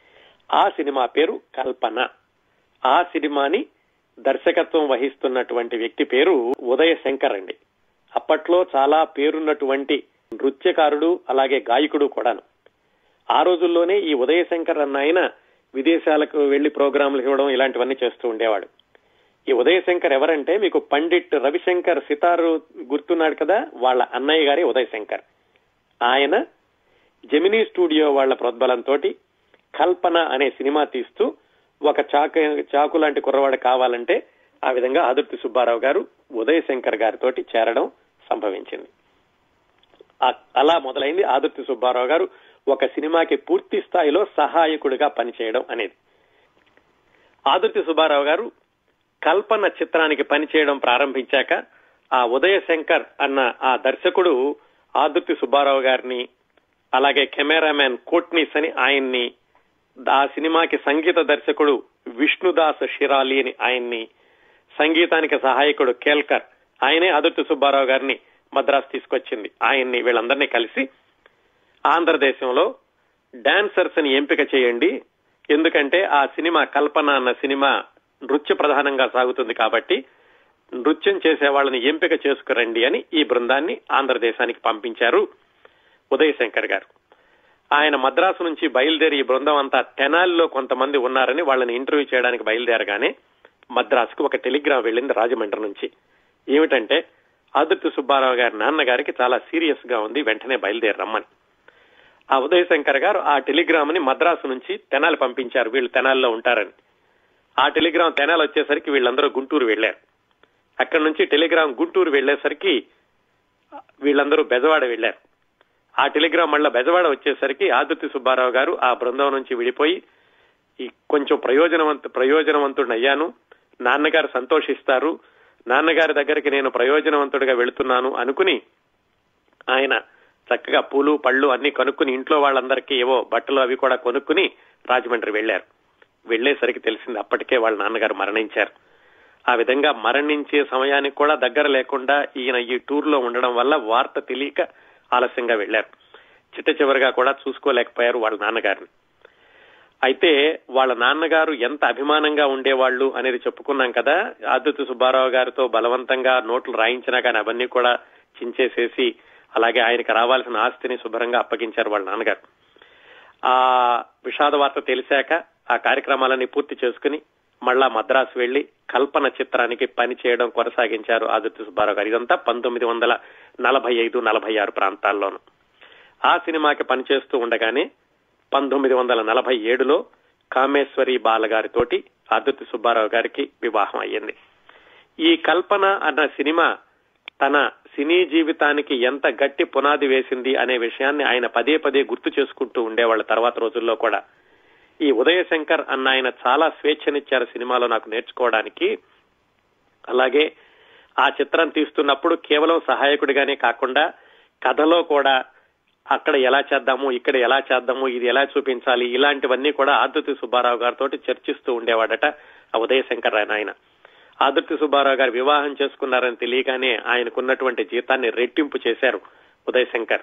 ఆ సినిమా పేరు కల్పన ఆ సినిమాని దర్శకత్వం వహిస్తున్నటువంటి వ్యక్తి పేరు ఉదయ శంకర్ అండి అప్పట్లో చాలా పేరున్నటువంటి నృత్యకారుడు అలాగే గాయకుడు కూడాను ఆ రోజుల్లోనే ఈ ఉదయ శంకర్ అన్న ఆయన విదేశాలకు వెళ్లి ప్రోగ్రాంలు ఇవ్వడం ఇలాంటివన్నీ చేస్తూ ఉండేవాడు ఈ ఉదయ శంకర్ ఎవరంటే మీకు పండిట్ రవిశంకర్ సితారు గుర్తున్నాడు కదా వాళ్ళ అన్నయ్య గారి ఉదయ శంకర్ ఆయన జెమినీ స్టూడియో వాళ్ళ ప్రోద్బలంతో కల్పన అనే సినిమా తీస్తూ ఒక చాకు చాకు లాంటి కుర్రవాడు కావాలంటే ఆ విధంగా ఆదుర్తి సుబ్బారావు గారు ఉదయ శంకర్ గారితో చేరడం సంభవించింది అలా మొదలైంది ఆదుర్తి సుబ్బారావు గారు ఒక సినిమాకి పూర్తి స్థాయిలో సహాయకుడిగా పనిచేయడం అనేది ఆదుర్తి సుబ్బారావు గారు కల్పన చిత్రానికి పనిచేయడం ప్రారంభించాక ఆ ఉదయ శంకర్ అన్న ఆ దర్శకుడు ఆదుర్తి సుబ్బారావు గారిని అలాగే కెమెరామ్యాన్ కోట్నీస్ అని ఆయన్ని ఆ సినిమాకి సంగీత దర్శకుడు విష్ణుదాస్ షిరాలి అని ఆయన్ని సంగీతానికి సహాయకుడు కేల్కర్ ఆయనే అదుర్తి సుబ్బారావు గారిని మద్రాసు తీసుకొచ్చింది ఆయన్ని వీళ్ళందరినీ కలిసి ఆంధ్రదేశంలో డాన్సర్స్ అని ఎంపిక చేయండి ఎందుకంటే ఆ సినిమా కల్పన అన్న సినిమా నృత్య ప్రధానంగా సాగుతుంది కాబట్టి నృత్యం చేసే వాళ్ళని ఎంపిక చేసుకురండి అని ఈ బృందాన్ని ఆంధ్రదేశానికి పంపించారు ఉదయశంకర్ గారు ఆయన మద్రాసు నుంచి బయలుదేరి ఈ బృందం అంతా తెనాలిలో కొంతమంది ఉన్నారని వాళ్ళని ఇంటర్వ్యూ చేయడానికి బయలుదేరగానే మద్రాసుకు ఒక టెలిగ్రామ్ వెళ్ళింది రాజమండ్రి నుంచి ఏమిటంటే ఆదుర్తి సుబ్బారావు గారి నాన్నగారికి చాలా సీరియస్ గా ఉంది వెంటనే బయలుదేరి రమ్మని ఆ ఉదయశంకర్ గారు ఆ టెలిగ్రామ్ ని మద్రాసు నుంచి తెనాలి పంపించారు వీళ్ళు తెనాలిలో ఉంటారని ఆ టెలిగ్రామ్ తెనాలి వచ్చేసరికి వీళ్ళందరూ గుంటూరు వెళ్లారు అక్కడి నుంచి టెలిగ్రామ్ గుంటూరు వెళ్లేసరికి వీళ్ళందరూ బెజవాడ వెళ్లారు ఆ టెలిగ్రామ్ మళ్ళా బెజవాడ వచ్చేసరికి ఆదుర్తి సుబ్బారావు గారు ఆ బృందం నుంచి విడిపోయి ఈ కొంచెం ప్రయోజనవంత ప్రయోజనవంతుడిని అయ్యాను నాన్నగారు సంతోషిస్తారు నాన్నగారి దగ్గరికి నేను ప్రయోజనవంతుడిగా వెళుతున్నాను అనుకుని ఆయన చక్కగా పూలు పళ్ళు అన్ని కనుక్కుని ఇంట్లో వాళ్ళందరికీ ఏవో బట్టలు అవి కూడా కొనుక్కుని రాజమండ్రి వెళ్లారు వెళ్లేసరికి తెలిసింది అప్పటికే వాళ్ళ నాన్నగారు మరణించారు ఆ విధంగా మరణించే సమయానికి కూడా దగ్గర లేకుండా ఈయన ఈ టూర్ లో ఉండడం వల్ల వార్త తెలియక ఆలస్యంగా వెళ్లారు చిట్ట చివరిగా కూడా చూసుకోలేకపోయారు వాళ్ళ నాన్నగారిని అయితే వాళ్ళ నాన్నగారు ఎంత అభిమానంగా ఉండేవాళ్ళు అనేది చెప్పుకున్నాం కదా ఆదిత్య సుబ్బారావు గారితో బలవంతంగా నోట్లు రాయించినా కానీ అవన్నీ కూడా చించేసేసి అలాగే ఆయనకి రావాల్సిన ఆస్తిని శుభ్రంగా అప్పగించారు వాళ్ళ నాన్నగారు ఆ విషాద వార్త తెలిసాక ఆ కార్యక్రమాలన్నీ పూర్తి చేసుకుని మళ్ళా మద్రాసు వెళ్లి కల్పన చిత్రానికి పని చేయడం కొనసాగించారు ఆదిత్య సుబ్బారావు గారు ఇదంతా పంతొమ్మిది వందల నలభై ఐదు నలభై ఆరు ప్రాంతాల్లోనూ ఆ సినిమాకి పనిచేస్తూ ఉండగానే పంతొమ్మిది వందల నలభై ఏడులో కామేశ్వరి బాలగారితోటి ఆదిత్య సుబ్బారావు గారికి వివాహం అయ్యింది ఈ కల్పన అన్న సినిమా తన సినీ జీవితానికి ఎంత గట్టి పునాది వేసింది అనే విషయాన్ని ఆయన పదే పదే గుర్తు చేసుకుంటూ ఉండేవాళ్ళ తర్వాత రోజుల్లో కూడా ఈ ఉదయ శంకర్ అన్న ఆయన చాలా స్వేచ్ఛనిచ్చారు సినిమాలో నాకు నేర్చుకోవడానికి అలాగే ఆ చిత్రం తీస్తున్నప్పుడు కేవలం సహాయకుడిగానే కాకుండా కథలో కూడా అక్కడ ఎలా చేద్దాము ఇక్కడ ఎలా చేద్దాము ఇది ఎలా చూపించాలి ఇలాంటివన్నీ కూడా ఆదుర్తి సుబ్బారావు గారితో చర్చిస్తూ ఉండేవాడట ఆ ఉదయ శంకర్ ఆయన ఆదుర్తి సుబ్బారావు గారు వివాహం చేసుకున్నారని తెలియగానే ఆయనకున్నటువంటి జీతాన్ని రెట్టింపు చేశారు ఉదయ్ శంకర్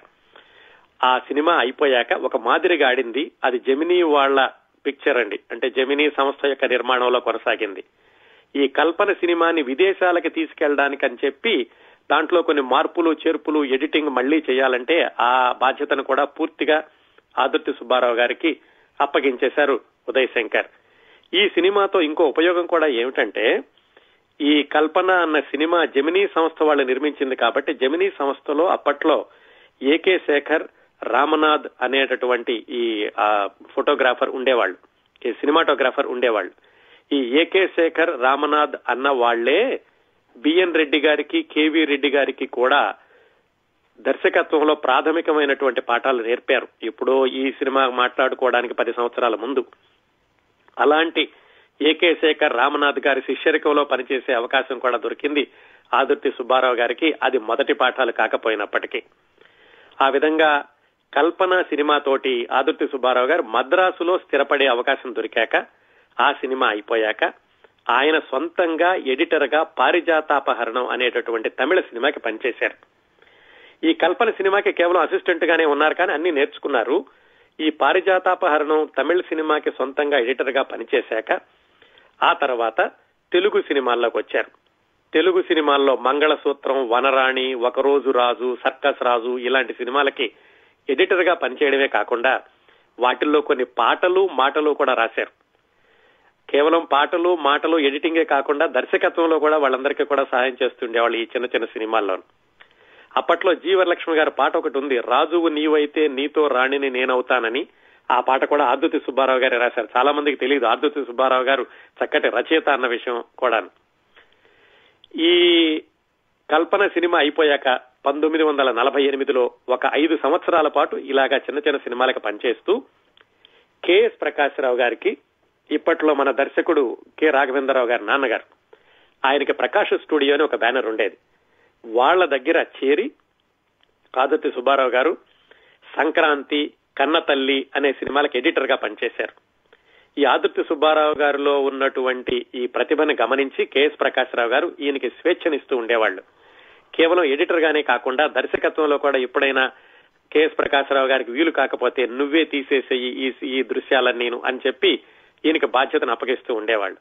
ఆ సినిమా అయిపోయాక ఒక మాదిరిగా ఆడింది అది జమినీ వాళ్ళ పిక్చర్ అండి అంటే జమినీ సంస్థ యొక్క నిర్మాణంలో కొనసాగింది ఈ కల్పన సినిమాని విదేశాలకి తీసుకెళ్ళడానికి అని చెప్పి దాంట్లో కొన్ని మార్పులు చేర్పులు ఎడిటింగ్ మళ్లీ చేయాలంటే ఆ బాధ్యతను కూడా పూర్తిగా ఆదుర్తి సుబ్బారావు గారికి అప్పగించేశారు ఉదయ్ శంకర్ ఈ సినిమాతో ఇంకో ఉపయోగం కూడా ఏమిటంటే ఈ కల్పన అన్న సినిమా జమినీ సంస్థ వాళ్ళు నిర్మించింది కాబట్టి జమినీ సంస్థలో అప్పట్లో ఏకే శేఖర్ రామనాథ్ అనేటటువంటి ఈ ఫోటోగ్రాఫర్ ఉండేవాళ్ళు ఈ సినిమాటోగ్రాఫర్ ఉండేవాళ్ళు ఈ ఏకే శేఖర్ రామనాథ్ అన్న వాళ్లే బిఎన్ రెడ్డి గారికి కేవీ రెడ్డి గారికి కూడా దర్శకత్వంలో ప్రాథమికమైనటువంటి పాఠాలు నేర్పారు ఎప్పుడో ఈ సినిమా మాట్లాడుకోవడానికి పది సంవత్సరాల ముందు అలాంటి ఏకే శేఖర్ రామనాథ్ గారి శిష్యరికంలో పనిచేసే అవకాశం కూడా దొరికింది ఆదుర్తి సుబ్బారావు గారికి అది మొదటి పాఠాలు కాకపోయినప్పటికీ ఆ విధంగా కల్పన సినిమాతోటి ఆదుర్తి సుబ్బారావు గారు మద్రాసులో స్థిరపడే అవకాశం దొరికాక ఆ సినిమా అయిపోయాక ఆయన సొంతంగా ఎడిటర్ గా పారిజాతాపహరణం అనేటటువంటి తమిళ సినిమాకి పనిచేశారు ఈ కల్పన సినిమాకి కేవలం అసిస్టెంట్ గానే ఉన్నారు కానీ అన్ని నేర్చుకున్నారు ఈ పారిజాతాపహరణం తమిళ సినిమాకి సొంతంగా ఎడిటర్ గా పనిచేశాక ఆ తర్వాత తెలుగు సినిమాల్లోకి వచ్చారు తెలుగు సినిమాల్లో మంగళసూత్రం వనరాణి ఒకరోజు రాజు సర్కస్ రాజు ఇలాంటి సినిమాలకి ఎడిటర్ గా పనిచేయడమే కాకుండా వాటిల్లో కొన్ని పాటలు మాటలు కూడా రాశారు కేవలం పాటలు మాటలు ఎడిటింగే కాకుండా దర్శకత్వంలో కూడా వాళ్ళందరికీ కూడా సహాయం చేస్తుండేవాళ్ళు ఈ చిన్న చిన్న సినిమాల్లో అప్పట్లో జీవలక్ష్మి గారి పాట ఒకటి ఉంది రాజువు నీవైతే నీతో రాణిని నేనవుతానని ఆ పాట కూడా ఆదుతి సుబ్బారావు గారే రాశారు చాలా మందికి తెలియదు ఆదుతి సుబ్బారావు గారు చక్కటి రచయిత అన్న విషయం కూడా ఈ కల్పన సినిమా అయిపోయాక పంతొమ్మిది వందల నలభై ఎనిమిదిలో ఒక ఐదు సంవత్సరాల పాటు ఇలాగా చిన్న చిన్న సినిమాలకు పనిచేస్తూ కెఎస్ ప్రకాశ్రావు గారికి ఇప్పట్లో మన దర్శకుడు కె రాఘవేంద్రరావు గారి నాన్నగారు ఆయనకి ప్రకాశ్ స్టూడియో అని ఒక బ్యానర్ ఉండేది వాళ్ల దగ్గర చేరి ఆదిత్య సుబ్బారావు గారు సంక్రాంతి కన్నతల్లి అనే సినిమాలకు ఎడిటర్ గా పనిచేశారు ఈ ఆదిత్య సుబ్బారావు గారిలో ఉన్నటువంటి ఈ ప్రతిభను గమనించి కెఎస్ ప్రకాశ్రావు గారు ఈయనకి స్వేచ్ఛనిస్తూ ఉండేవాళ్లు కేవలం ఎడిటర్ గానే కాకుండా దర్శకత్వంలో కూడా ఎప్పుడైనా కెఎస్ ప్రకాశ్రావు గారికి వీలు కాకపోతే నువ్వే తీసేసేయి ఈ ఈ దృశ్యాలని నేను అని చెప్పి ఈయనకి బాధ్యతను అప్పగిస్తూ ఉండేవాళ్ళు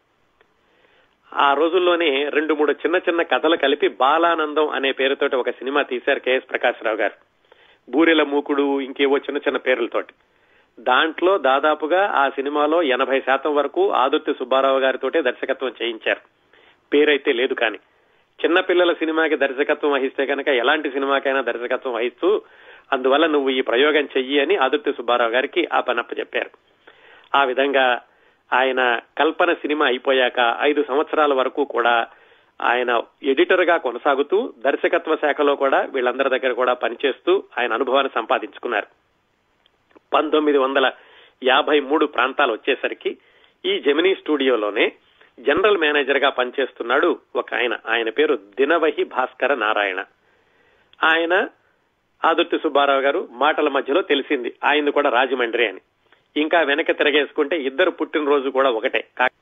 ఆ రోజుల్లోనే రెండు మూడు చిన్న చిన్న కథలు కలిపి బాలానందం అనే పేరుతోటి ఒక సినిమా తీశారు కెఎస్ ప్రకాశ్రావు గారు బూరెల మూకుడు ఇంకేవో చిన్న చిన్న పేర్లతోటి దాంట్లో దాదాపుగా ఆ సినిమాలో ఎనభై శాతం వరకు ఆదుర్తి సుబ్బారావు గారితోటే దర్శకత్వం చేయించారు పేరైతే లేదు కానీ చిన్నపిల్లల సినిమాకి దర్శకత్వం వహిస్తే కనుక ఎలాంటి సినిమాకైనా దర్శకత్వం వహిస్తూ అందువల్ల నువ్వు ఈ ప్రయోగం చెయ్యి అని ఆదుర్తి సుబ్బారావు గారికి ఆ పనప్ప చెప్పారు ఆ విధంగా ఆయన కల్పన సినిమా అయిపోయాక ఐదు సంవత్సరాల వరకు కూడా ఆయన ఎడిటర్ గా కొనసాగుతూ దర్శకత్వ శాఖలో కూడా వీళ్ళందరి దగ్గర కూడా పనిచేస్తూ ఆయన అనుభవాన్ని సంపాదించుకున్నారు పంతొమ్మిది వందల యాభై మూడు ప్రాంతాలు వచ్చేసరికి ఈ జెమినీ స్టూడియోలోనే జనరల్ మేనేజర్ గా పనిచేస్తున్నాడు ఒక ఆయన ఆయన పేరు దినవహి భాస్కర నారాయణ ఆయన ఆదుర్తి సుబ్బారావు గారు మాటల మధ్యలో తెలిసింది ఆయనది కూడా రాజమండ్రి అని ఇంకా వెనక తిరగేసుకుంటే ఇద్దరు పుట్టినరోజు కూడా ఒకటే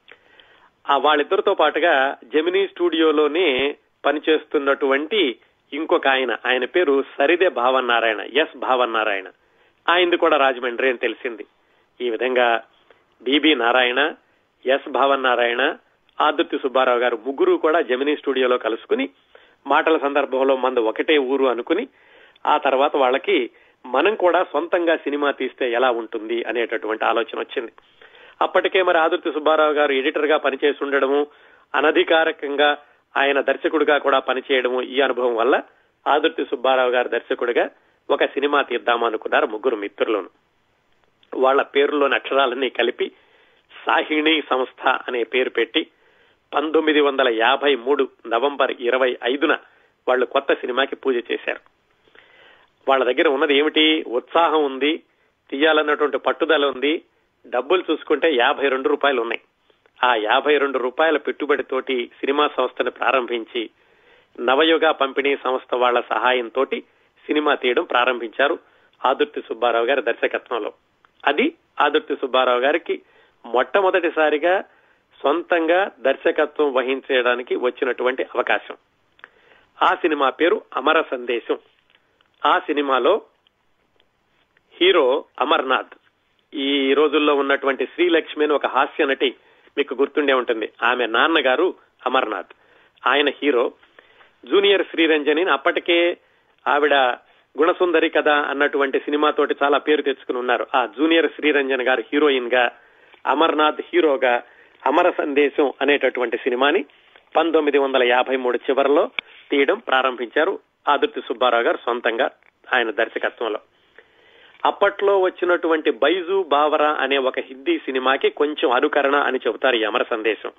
ఆ వాళ్ళిద్దరితో పాటుగా జెమినీ స్టూడియోలోనే పనిచేస్తున్నటువంటి ఇంకొక ఆయన ఆయన పేరు సరిదే భావన్నారాయణ ఎస్ భావన్నారాయణ ఆయనది కూడా రాజమండ్రి అని తెలిసింది ఈ విధంగా బిబి నారాయణ ఎస్ భావన్నారాయణ ఆదుర్తి సుబ్బారావు గారు ముగ్గురు కూడా జమినీ స్టూడియోలో కలుసుకుని మాటల సందర్భంలో మందు ఒకటే ఊరు అనుకుని ఆ తర్వాత వాళ్ళకి మనం కూడా సొంతంగా సినిమా తీస్తే ఎలా ఉంటుంది అనేటటువంటి ఆలోచన వచ్చింది అప్పటికే మరి ఆదుర్తి సుబ్బారావు గారు ఎడిటర్ గా పనిచేసి ఉండడము అనధికారికంగా ఆయన దర్శకుడిగా కూడా పనిచేయడము ఈ అనుభవం వల్ల ఆదుర్తి సుబ్బారావు గారు దర్శకుడిగా ఒక సినిమా తీద్దాం అనుకున్నారు ముగ్గురు మిత్రులను వాళ్ళ పేరులోని అక్షరాలన్నీ కలిపి సాహిణి సంస్థ అనే పేరు పెట్టి పంతొమ్మిది వందల యాభై మూడు నవంబర్ ఇరవై ఐదున వాళ్ళు కొత్త సినిమాకి పూజ చేశారు వాళ్ళ దగ్గర ఉన్నది ఏమిటి ఉత్సాహం ఉంది తీయాలన్నటువంటి పట్టుదల ఉంది డబ్బులు చూసుకుంటే యాభై రెండు రూపాయలు ఉన్నాయి ఆ యాభై రెండు రూపాయల పెట్టుబడితోటి సినిమా సంస్థను ప్రారంభించి నవయుగ పంపిణీ సంస్థ వాళ్ల సహాయంతో సినిమా తీయడం ప్రారంభించారు ఆదుర్తి సుబ్బారావు గారి దర్శకత్వంలో అది ఆదుర్తి సుబ్బారావు గారికి మొట్టమొదటిసారిగా సొంతంగా దర్శకత్వం వహించడానికి వచ్చినటువంటి అవకాశం ఆ సినిమా పేరు అమర సందేశం ఆ సినిమాలో హీరో అమర్నాథ్ ఈ రోజుల్లో ఉన్నటువంటి శ్రీలక్ష్మి అని ఒక హాస్య నటి మీకు గుర్తుండే ఉంటుంది ఆమె నాన్నగారు అమర్నాథ్ ఆయన హీరో జూనియర్ శ్రీరంజని అప్పటికే ఆవిడ గుణసుందరి కదా అన్నటువంటి సినిమాతోటి చాలా పేరు తెచ్చుకుని ఉన్నారు ఆ జూనియర్ శ్రీరంజన్ గారు హీరోయిన్ గా అమర్నాథ్ హీరోగా అమర సందేశం అనేటటువంటి సినిమాని పంతొమ్మిది వందల యాభై మూడు చివరిలో తీయడం ప్రారంభించారు ఆదుర్తి సుబ్బారావు గారు సొంతంగా ఆయన దర్శకత్వంలో అప్పట్లో వచ్చినటువంటి బైజు బావరా అనే ఒక హిందీ సినిమాకి కొంచెం అనుకరణ అని చెబుతారు ఈ అమర సందేశం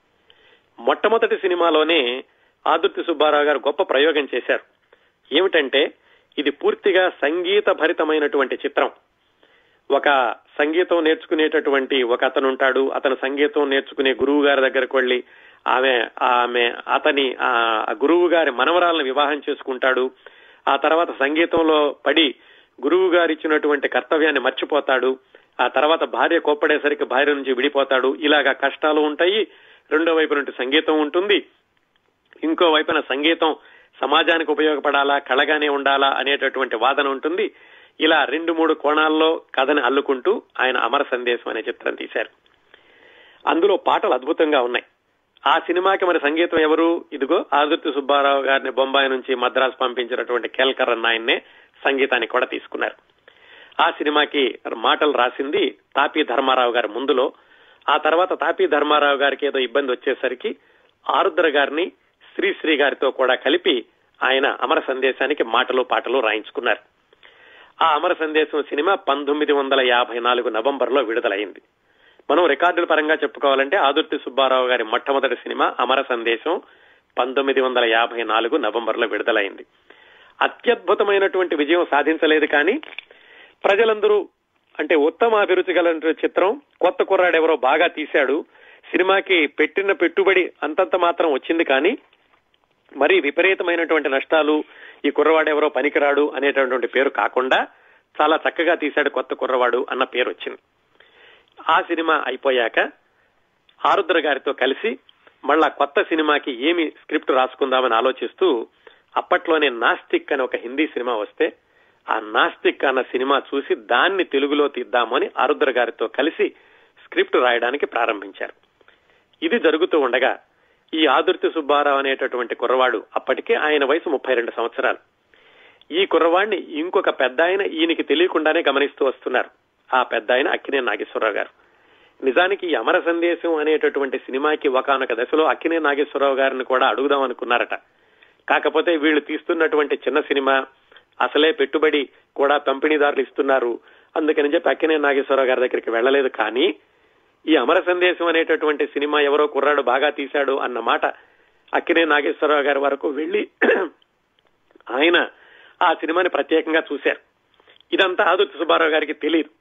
మొట్టమొదటి సినిమాలోనే ఆదుర్తి సుబ్బారావు గారు గొప్ప ప్రయోగం చేశారు ఏమిటంటే ఇది పూర్తిగా సంగీత భరితమైనటువంటి చిత్రం ఒక సంగీతం నేర్చుకునేటటువంటి ఒక అతను ఉంటాడు అతను సంగీతం నేర్చుకునే గురువు గారి దగ్గరకు వెళ్లి ఆమె ఆమె అతని ఆ గురువు గారి మనవరాలను వివాహం చేసుకుంటాడు ఆ తర్వాత సంగీతంలో పడి గురువు గారు ఇచ్చినటువంటి కర్తవ్యాన్ని మర్చిపోతాడు ఆ తర్వాత భార్య కోప్పడేసరికి భార్య నుంచి విడిపోతాడు ఇలాగా కష్టాలు ఉంటాయి రెండో వైపు నుండి సంగీతం ఉంటుంది ఇంకో వైపున సంగీతం సమాజానికి ఉపయోగపడాలా కళగానే ఉండాలా అనేటటువంటి వాదన ఉంటుంది ఇలా రెండు మూడు కోణాల్లో కథని అల్లుకుంటూ ఆయన అమర సందేశం అనే చిత్రం తీశారు అందులో పాటలు అద్భుతంగా ఉన్నాయి ఆ సినిమాకి మరి సంగీతం ఎవరు ఇదిగో ఆదుర్తి సుబ్బారావు గారిని బొంబాయి నుంచి మద్రాసు పంపించినటువంటి కేల్కర్ ఆయన్నే సంగీతానికి కూడా తీసుకున్నారు ఆ సినిమాకి మాటలు రాసింది తాపీ ధర్మారావు గారి ముందులో ఆ తర్వాత తాపీ ధర్మారావు గారికి ఏదో ఇబ్బంది వచ్చేసరికి ఆరుద్ర గారిని శ్రీశ్రీ గారితో కూడా కలిపి ఆయన అమర సందేశానికి మాటలు పాటలు రాయించుకున్నారు ఆ అమర సందేశం సినిమా పంతొమ్మిది వందల యాభై నాలుగు నవంబర్ లో విడుదలైంది మనం రికార్డుల పరంగా చెప్పుకోవాలంటే ఆదుర్తి సుబ్బారావు గారి మొట్టమొదటి సినిమా అమర సందేశం పంతొమ్మిది వందల యాభై నాలుగు నవంబర్ లో విడుదలైంది అత్యద్భుతమైనటువంటి విజయం సాధించలేదు కానీ ప్రజలందరూ అంటే ఉత్తమ అభిరుచి గల చిత్రం కొత్త కుర్రాడు ఎవరో బాగా తీశాడు సినిమాకి పెట్టిన పెట్టుబడి అంతంత మాత్రం వచ్చింది కానీ మరి విపరీతమైనటువంటి నష్టాలు ఈ కుర్రవాడు ఎవరో పనికిరాడు అనేటటువంటి పేరు కాకుండా చాలా చక్కగా తీశాడు కొత్త కుర్రవాడు అన్న పేరు వచ్చింది ఆ సినిమా అయిపోయాక ఆరుద్ర గారితో కలిసి మళ్ళా కొత్త సినిమాకి ఏమి స్క్రిప్ట్ రాసుకుందామని ఆలోచిస్తూ అప్పట్లోనే నాస్తిక్ అని ఒక హిందీ సినిమా వస్తే ఆ నాస్తిక్ అన్న సినిమా చూసి దాన్ని తెలుగులో తీద్దామని ఆరుద్ర గారితో కలిసి స్క్రిప్ట్ రాయడానికి ప్రారంభించారు ఇది జరుగుతూ ఉండగా ఈ ఆదుర్తి సుబ్బారావు అనేటటువంటి కుర్రవాడు అప్పటికే ఆయన వయసు ముప్పై రెండు సంవత్సరాలు ఈ కుర్రవాడిని ఇంకొక పెద్ద ఆయన ఈయనకి తెలియకుండానే గమనిస్తూ వస్తున్నారు ఆ పెద్ద ఆయన అక్కినే నాగేశ్వరరావు గారు నిజానికి ఈ అమర సందేశం అనేటటువంటి సినిమాకి ఒకనొక దశలో అక్కినే నాగేశ్వరరావు గారిని కూడా అడుగుదాం అనుకున్నారట కాకపోతే వీళ్ళు తీస్తున్నటువంటి చిన్న సినిమా అసలే పెట్టుబడి కూడా పంపిణీదారులు ఇస్తున్నారు అందుకని చెప్పి అక్కినే నాగేశ్వరరావు గారి దగ్గరికి వెళ్లలేదు కానీ ఈ అమర సందేశం అనేటటువంటి సినిమా ఎవరో కుర్రాడు బాగా తీశాడు అన్న మాట అక్కినే నాగేశ్వరరావు గారి వరకు వెళ్లి ఆయన ఆ సినిమాని ప్రత్యేకంగా చూశారు ఇదంతా ఆదుర్తి సుబ్బారావు గారికి తెలియదు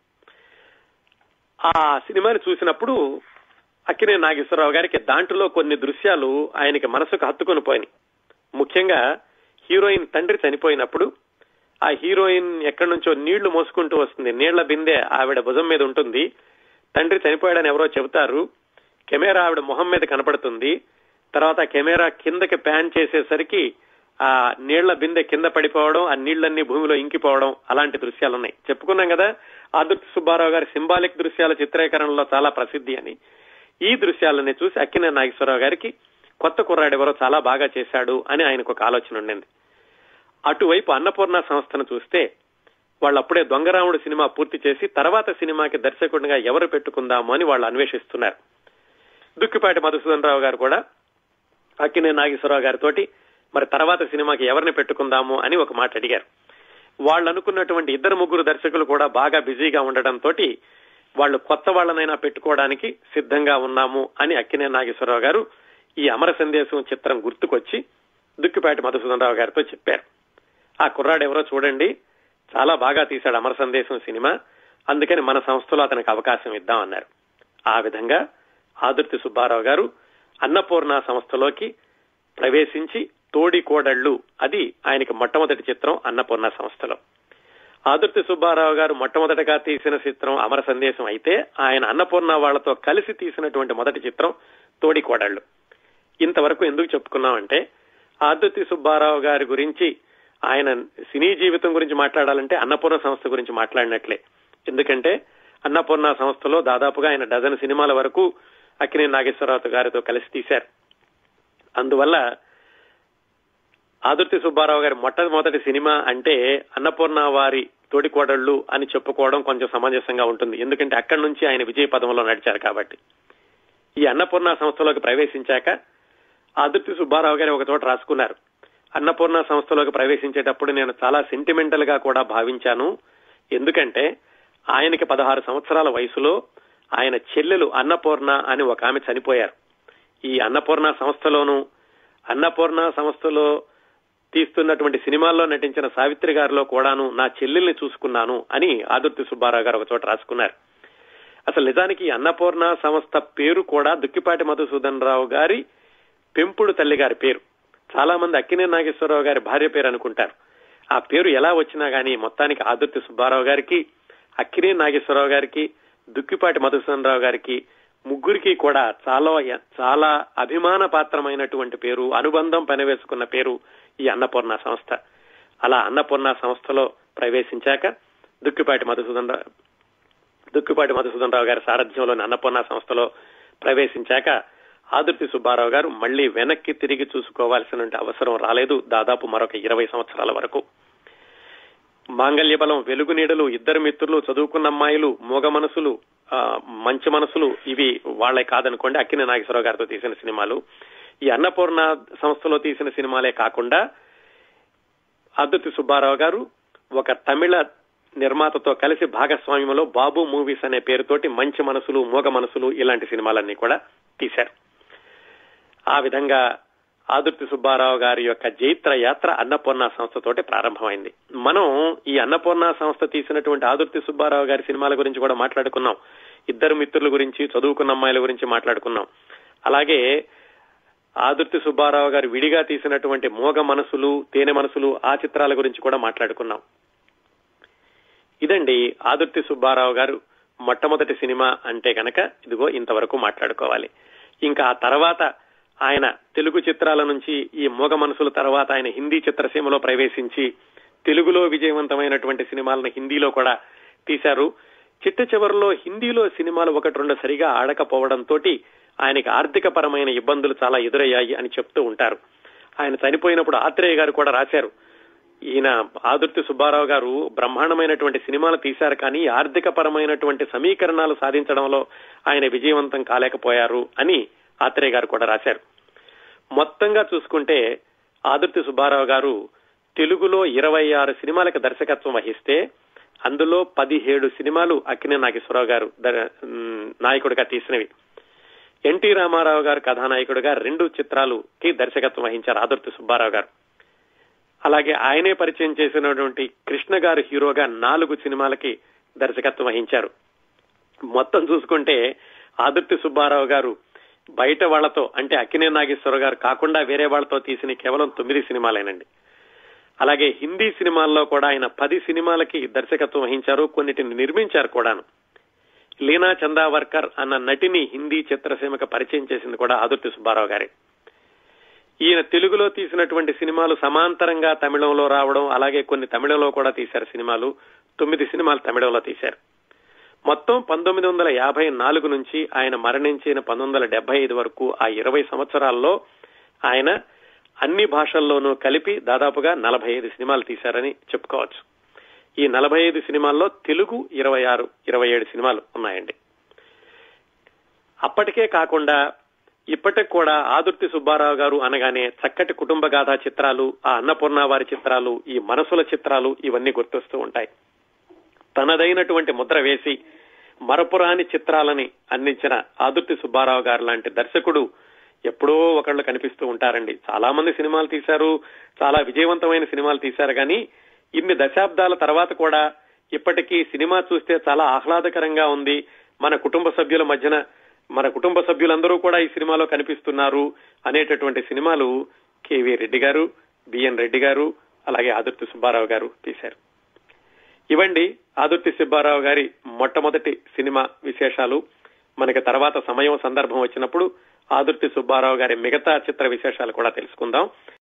ఆ సినిమాని చూసినప్పుడు అక్కినే నాగేశ్వరరావు గారికి దాంట్లో కొన్ని దృశ్యాలు ఆయనకి మనసుకు హత్తుకొని పోయినాయి ముఖ్యంగా హీరోయిన్ తండ్రి చనిపోయినప్పుడు ఆ హీరోయిన్ ఎక్కడి నుంచో నీళ్లు మోసుకుంటూ వస్తుంది నీళ్ల బిందె ఆవిడ భుజం మీద ఉంటుంది తండ్రి చనిపోయాడని ఎవరో చెబుతారు కెమెరా ఆవిడ మొహం మీద కనపడుతుంది తర్వాత కెమెరా కిందకి ప్యాన్ చేసేసరికి ఆ నీళ్ల బిందె కింద పడిపోవడం ఆ నీళ్లన్నీ భూమిలో ఇంకిపోవడం అలాంటి దృశ్యాలు ఉన్నాయి చెప్పుకున్నాం కదా ఆదుర్తి సుబ్బారావు గారి సింబాలిక్ దృశ్యాల చిత్రీకరణలో చాలా ప్రసిద్ధి అని ఈ దృశ్యాలని చూసి అక్కినే నాగేశ్వరరావు గారికి కొత్త కుర్రాడు ఎవరో చాలా బాగా చేశాడు అని ఆయనకు ఒక ఆలోచన ఉండింది అటువైపు అన్నపూర్ణ సంస్థను చూస్తే వాళ్ళు అప్పుడే దొంగరాముడు సినిమా పూర్తి చేసి తర్వాత సినిమాకి దర్శకుడిగా ఎవరు పెట్టుకుందాము అని వాళ్ళు అన్వేషిస్తున్నారు దుక్కిపాటి మధుసూదన్ రావు గారు కూడా అక్కినే నాగేశ్వరరావు గారితోటి మరి తర్వాత సినిమాకి ఎవరిని పెట్టుకుందాము అని ఒక మాట అడిగారు వాళ్ళు అనుకున్నటువంటి ఇద్దరు ముగ్గురు దర్శకులు కూడా బాగా బిజీగా ఉండటంతో వాళ్ళు కొత్త వాళ్ళనైనా పెట్టుకోవడానికి సిద్ధంగా ఉన్నాము అని అక్కినే నాగేశ్వరరావు గారు ఈ అమర సందేశం చిత్రం గుర్తుకొచ్చి దుక్కిపాటి మధుసూదన్ రావు గారితో చెప్పారు ఆ కుర్రాడు ఎవరో చూడండి చాలా బాగా తీశాడు అమర సందేశం సినిమా అందుకని మన సంస్థలో అతనికి అవకాశం ఇద్దామన్నారు ఆ విధంగా ఆదుర్తి సుబ్బారావు గారు అన్నపూర్ణ సంస్థలోకి ప్రవేశించి తోడి కోడళ్లు అది ఆయనకి మొట్టమొదటి చిత్రం అన్నపూర్ణ సంస్థలో ఆదుర్తి సుబ్బారావు గారు మొట్టమొదటగా తీసిన చిత్రం అమర సందేశం అయితే ఆయన అన్నపూర్ణ వాళ్లతో కలిసి తీసినటువంటి మొదటి చిత్రం తోడి కోడళ్లు ఇంతవరకు ఎందుకు చెప్పుకున్నామంటే ఆదుర్తి సుబ్బారావు గారి గురించి ఆయన సినీ జీవితం గురించి మాట్లాడాలంటే అన్నపూర్ణ సంస్థ గురించి మాట్లాడినట్లే ఎందుకంటే అన్నపూర్ణ సంస్థలో దాదాపుగా ఆయన డజన్ సినిమాల వరకు అక్కినే నాగేశ్వరరావు గారితో కలిసి తీశారు అందువల్ల ఆదుర్తి సుబ్బారావు గారి మొట్టమొదటి సినిమా అంటే అన్నపూర్ణ వారి తోడికోడళ్లు అని చెప్పుకోవడం కొంచెం సమంజసంగా ఉంటుంది ఎందుకంటే అక్కడి నుంచి ఆయన విజయ పదంలో నడిచారు కాబట్టి ఈ అన్నపూర్ణ సంస్థలోకి ప్రవేశించాక ఆదుర్తి సుబ్బారావు గారి ఒక చోట రాసుకున్నారు అన్నపూర్ణ సంస్థలోకి ప్రవేశించేటప్పుడు నేను చాలా సెంటిమెంటల్ గా కూడా భావించాను ఎందుకంటే ఆయనకి పదహారు సంవత్సరాల వయసులో ఆయన చెల్లెలు అన్నపూర్ణ అని ఒక ఆమె చనిపోయారు ఈ అన్నపూర్ణ సంస్థలోను అన్నపూర్ణ సంస్థలో తీస్తున్నటువంటి సినిమాల్లో నటించిన సావిత్రి గారిలో కూడాను నా చెల్లెల్ని చూసుకున్నాను అని ఆదుర్తి సుబ్బారావు గారు ఒక చోట రాసుకున్నారు అసలు నిజానికి ఈ అన్నపూర్ణ సంస్థ పేరు కూడా దుక్కిపాటి మధుసూదన్ రావు గారి పెంపుడు తల్లి గారి పేరు చాలా మంది అక్కినే నాగేశ్వరరావు గారి భార్య పేరు అనుకుంటారు ఆ పేరు ఎలా వచ్చినా గానీ మొత్తానికి ఆదుర్తి సుబ్బారావు గారికి అక్కినే నాగేశ్వరరావు గారికి దుక్కిపాటి మధుసూదన్ రావు గారికి ముగ్గురికి కూడా చాలా చాలా అభిమాన పాత్రమైనటువంటి పేరు అనుబంధం పనివేసుకున్న పేరు ఈ అన్నపూర్ణ సంస్థ అలా అన్నపూర్ణ సంస్థలో ప్రవేశించాక దుక్కిపాటి మధుసూదన్ రావు దుక్కిపాటి మధుసూదన్ రావు గారి సారథ్యంలోని అన్నపూర్ణ సంస్థలో ప్రవేశించాక ఆదుర్తి సుబ్బారావు గారు మళ్లీ వెనక్కి తిరిగి చూసుకోవాల్సిన అవసరం రాలేదు దాదాపు మరొక ఇరవై సంవత్సరాల వరకు మాంగళ్య బలం వెలుగు నీడలు ఇద్దరు మిత్రులు చదువుకున్న అమ్మాయిలు మూగ మనసులు మంచి మనసులు ఇవి వాళ్లే కాదనుకోండి అక్కిన నాగేశ్వరరావు గారితో తీసిన సినిమాలు ఈ అన్నపూర్ణ సంస్థలో తీసిన సినిమాలే కాకుండా అద్దుతి సుబ్బారావు గారు ఒక తమిళ నిర్మాతతో కలిసి భాగస్వామ్యంలో బాబు మూవీస్ అనే పేరుతోటి మంచి మనసులు మూగ మనసులు ఇలాంటి సినిమాలన్నీ కూడా తీశారు ఆ విధంగా ఆదుర్తి సుబ్బారావు గారి యొక్క జైత్ర యాత్ర అన్నపూర్ణ సంస్థతోటి ప్రారంభమైంది మనం ఈ అన్నపూర్ణ సంస్థ తీసినటువంటి ఆదుర్తి సుబ్బారావు గారి సినిమాల గురించి కూడా మాట్లాడుకున్నాం ఇద్దరు మిత్రుల గురించి చదువుకున్న అమ్మాయిల గురించి మాట్లాడుకున్నాం అలాగే ఆదుర్తి సుబ్బారావు గారు విడిగా తీసినటువంటి మోగ మనసులు తేనె మనసులు ఆ చిత్రాల గురించి కూడా మాట్లాడుకున్నాం ఇదండి ఆదుర్తి సుబ్బారావు గారు మొట్టమొదటి సినిమా అంటే కనుక ఇదిగో ఇంతవరకు మాట్లాడుకోవాలి ఇంకా ఆ తర్వాత ఆయన తెలుగు చిత్రాల నుంచి ఈ మూగ మనసుల తర్వాత ఆయన హిందీ చిత్రసీమలో ప్రవేశించి తెలుగులో విజయవంతమైనటువంటి సినిమాలను హిందీలో కూడా తీశారు చిట్ట చివరిలో హిందీలో సినిమాలు ఒకటి రెండు సరిగా ఆడకపోవడంతో ఆయనకి ఆర్థిక పరమైన ఇబ్బందులు చాలా ఎదురయ్యాయి అని చెప్తూ ఉంటారు ఆయన చనిపోయినప్పుడు ఆత్రేయ గారు కూడా రాశారు ఈయన ఆదుర్తి సుబ్బారావు గారు బ్రహ్మాండమైనటువంటి సినిమాలు తీశారు కానీ ఆర్థిక పరమైనటువంటి సమీకరణాలు సాధించడంలో ఆయన విజయవంతం కాలేకపోయారు అని ఆత్రేయ గారు కూడా రాశారు మొత్తంగా చూసుకుంటే ఆదుర్తి సుబ్బారావు గారు తెలుగులో ఇరవై ఆరు సినిమాలకు దర్శకత్వం వహిస్తే అందులో పదిహేడు సినిమాలు అక్కినే నాగేశ్వరరావు గారు నాయకుడిగా తీసినవి ఎన్టీ రామారావు గారు కథానాయకుడిగా రెండు చిత్రాలుకి దర్శకత్వం వహించారు ఆదుర్తి సుబ్బారావు గారు అలాగే ఆయనే పరిచయం చేసినటువంటి కృష్ణ గారు హీరోగా నాలుగు సినిమాలకి దర్శకత్వం వహించారు మొత్తం చూసుకుంటే ఆదుర్తి సుబ్బారావు గారు బయట వాళ్లతో అంటే అక్కినే నాగేశ్వర గారు కాకుండా వేరే వాళ్లతో తీసిన కేవలం తొమ్మిది సినిమాలేనండి అలాగే హిందీ సినిమాల్లో కూడా ఆయన పది సినిమాలకి దర్శకత్వం వహించారు కొన్నిటిని నిర్మించారు కూడాను లీనా చందావర్కర్ అన్న నటిని హిందీ చిత్రసీమకు పరిచయం చేసింది కూడా ఆదుర్తి సుబ్బారావు గారే ఈయన తెలుగులో తీసినటువంటి సినిమాలు సమాంతరంగా తమిళంలో రావడం అలాగే కొన్ని తమిళంలో కూడా తీశారు సినిమాలు తొమ్మిది సినిమాలు తమిళంలో తీశారు మొత్తం పంతొమ్మిది వందల యాభై నాలుగు నుంచి ఆయన మరణించిన పంతొమ్మిది వందల డెబ్బై ఐదు వరకు ఆ ఇరవై సంవత్సరాల్లో ఆయన అన్ని భాషల్లోనూ కలిపి దాదాపుగా నలభై ఐదు సినిమాలు తీశారని చెప్పుకోవచ్చు ఈ నలభై ఐదు సినిమాల్లో తెలుగు ఇరవై ఆరు ఇరవై ఏడు సినిమాలు ఉన్నాయండి అప్పటికే కాకుండా ఇప్పటికి కూడా ఆదుర్తి సుబ్బారావు గారు అనగానే చక్కటి కుటుంబ గాథా చిత్రాలు ఆ అన్నపూర్ణ వారి చిత్రాలు ఈ మనసుల చిత్రాలు ఇవన్నీ గుర్తొస్తూ ఉంటాయి తనదైనటువంటి ముద్ర వేసి మరపురాని చిత్రాలని అందించిన ఆదుర్తి సుబ్బారావు గారు లాంటి దర్శకుడు ఎప్పుడో ఒకళ్ళు కనిపిస్తూ ఉంటారండి చాలా మంది సినిమాలు తీశారు చాలా విజయవంతమైన సినిమాలు తీశారు కానీ ఇన్ని దశాబ్దాల తర్వాత కూడా ఇప్పటికీ సినిమా చూస్తే చాలా ఆహ్లాదకరంగా ఉంది మన కుటుంబ సభ్యుల మధ్యన మన కుటుంబ సభ్యులందరూ కూడా ఈ సినిమాలో కనిపిస్తున్నారు అనేటటువంటి సినిమాలు కేవీ రెడ్డి గారు బిఎన్ రెడ్డి గారు అలాగే ఆదుర్తి సుబ్బారావు గారు తీశారు ఇవండి ఆదుర్తి సుబ్బారావు గారి మొట్టమొదటి సినిమా విశేషాలు మనకి తర్వాత సమయం సందర్భం వచ్చినప్పుడు ఆదుర్తి సుబ్బారావు గారి మిగతా చిత్ర విశేషాలు కూడా తెలుసుకుందాం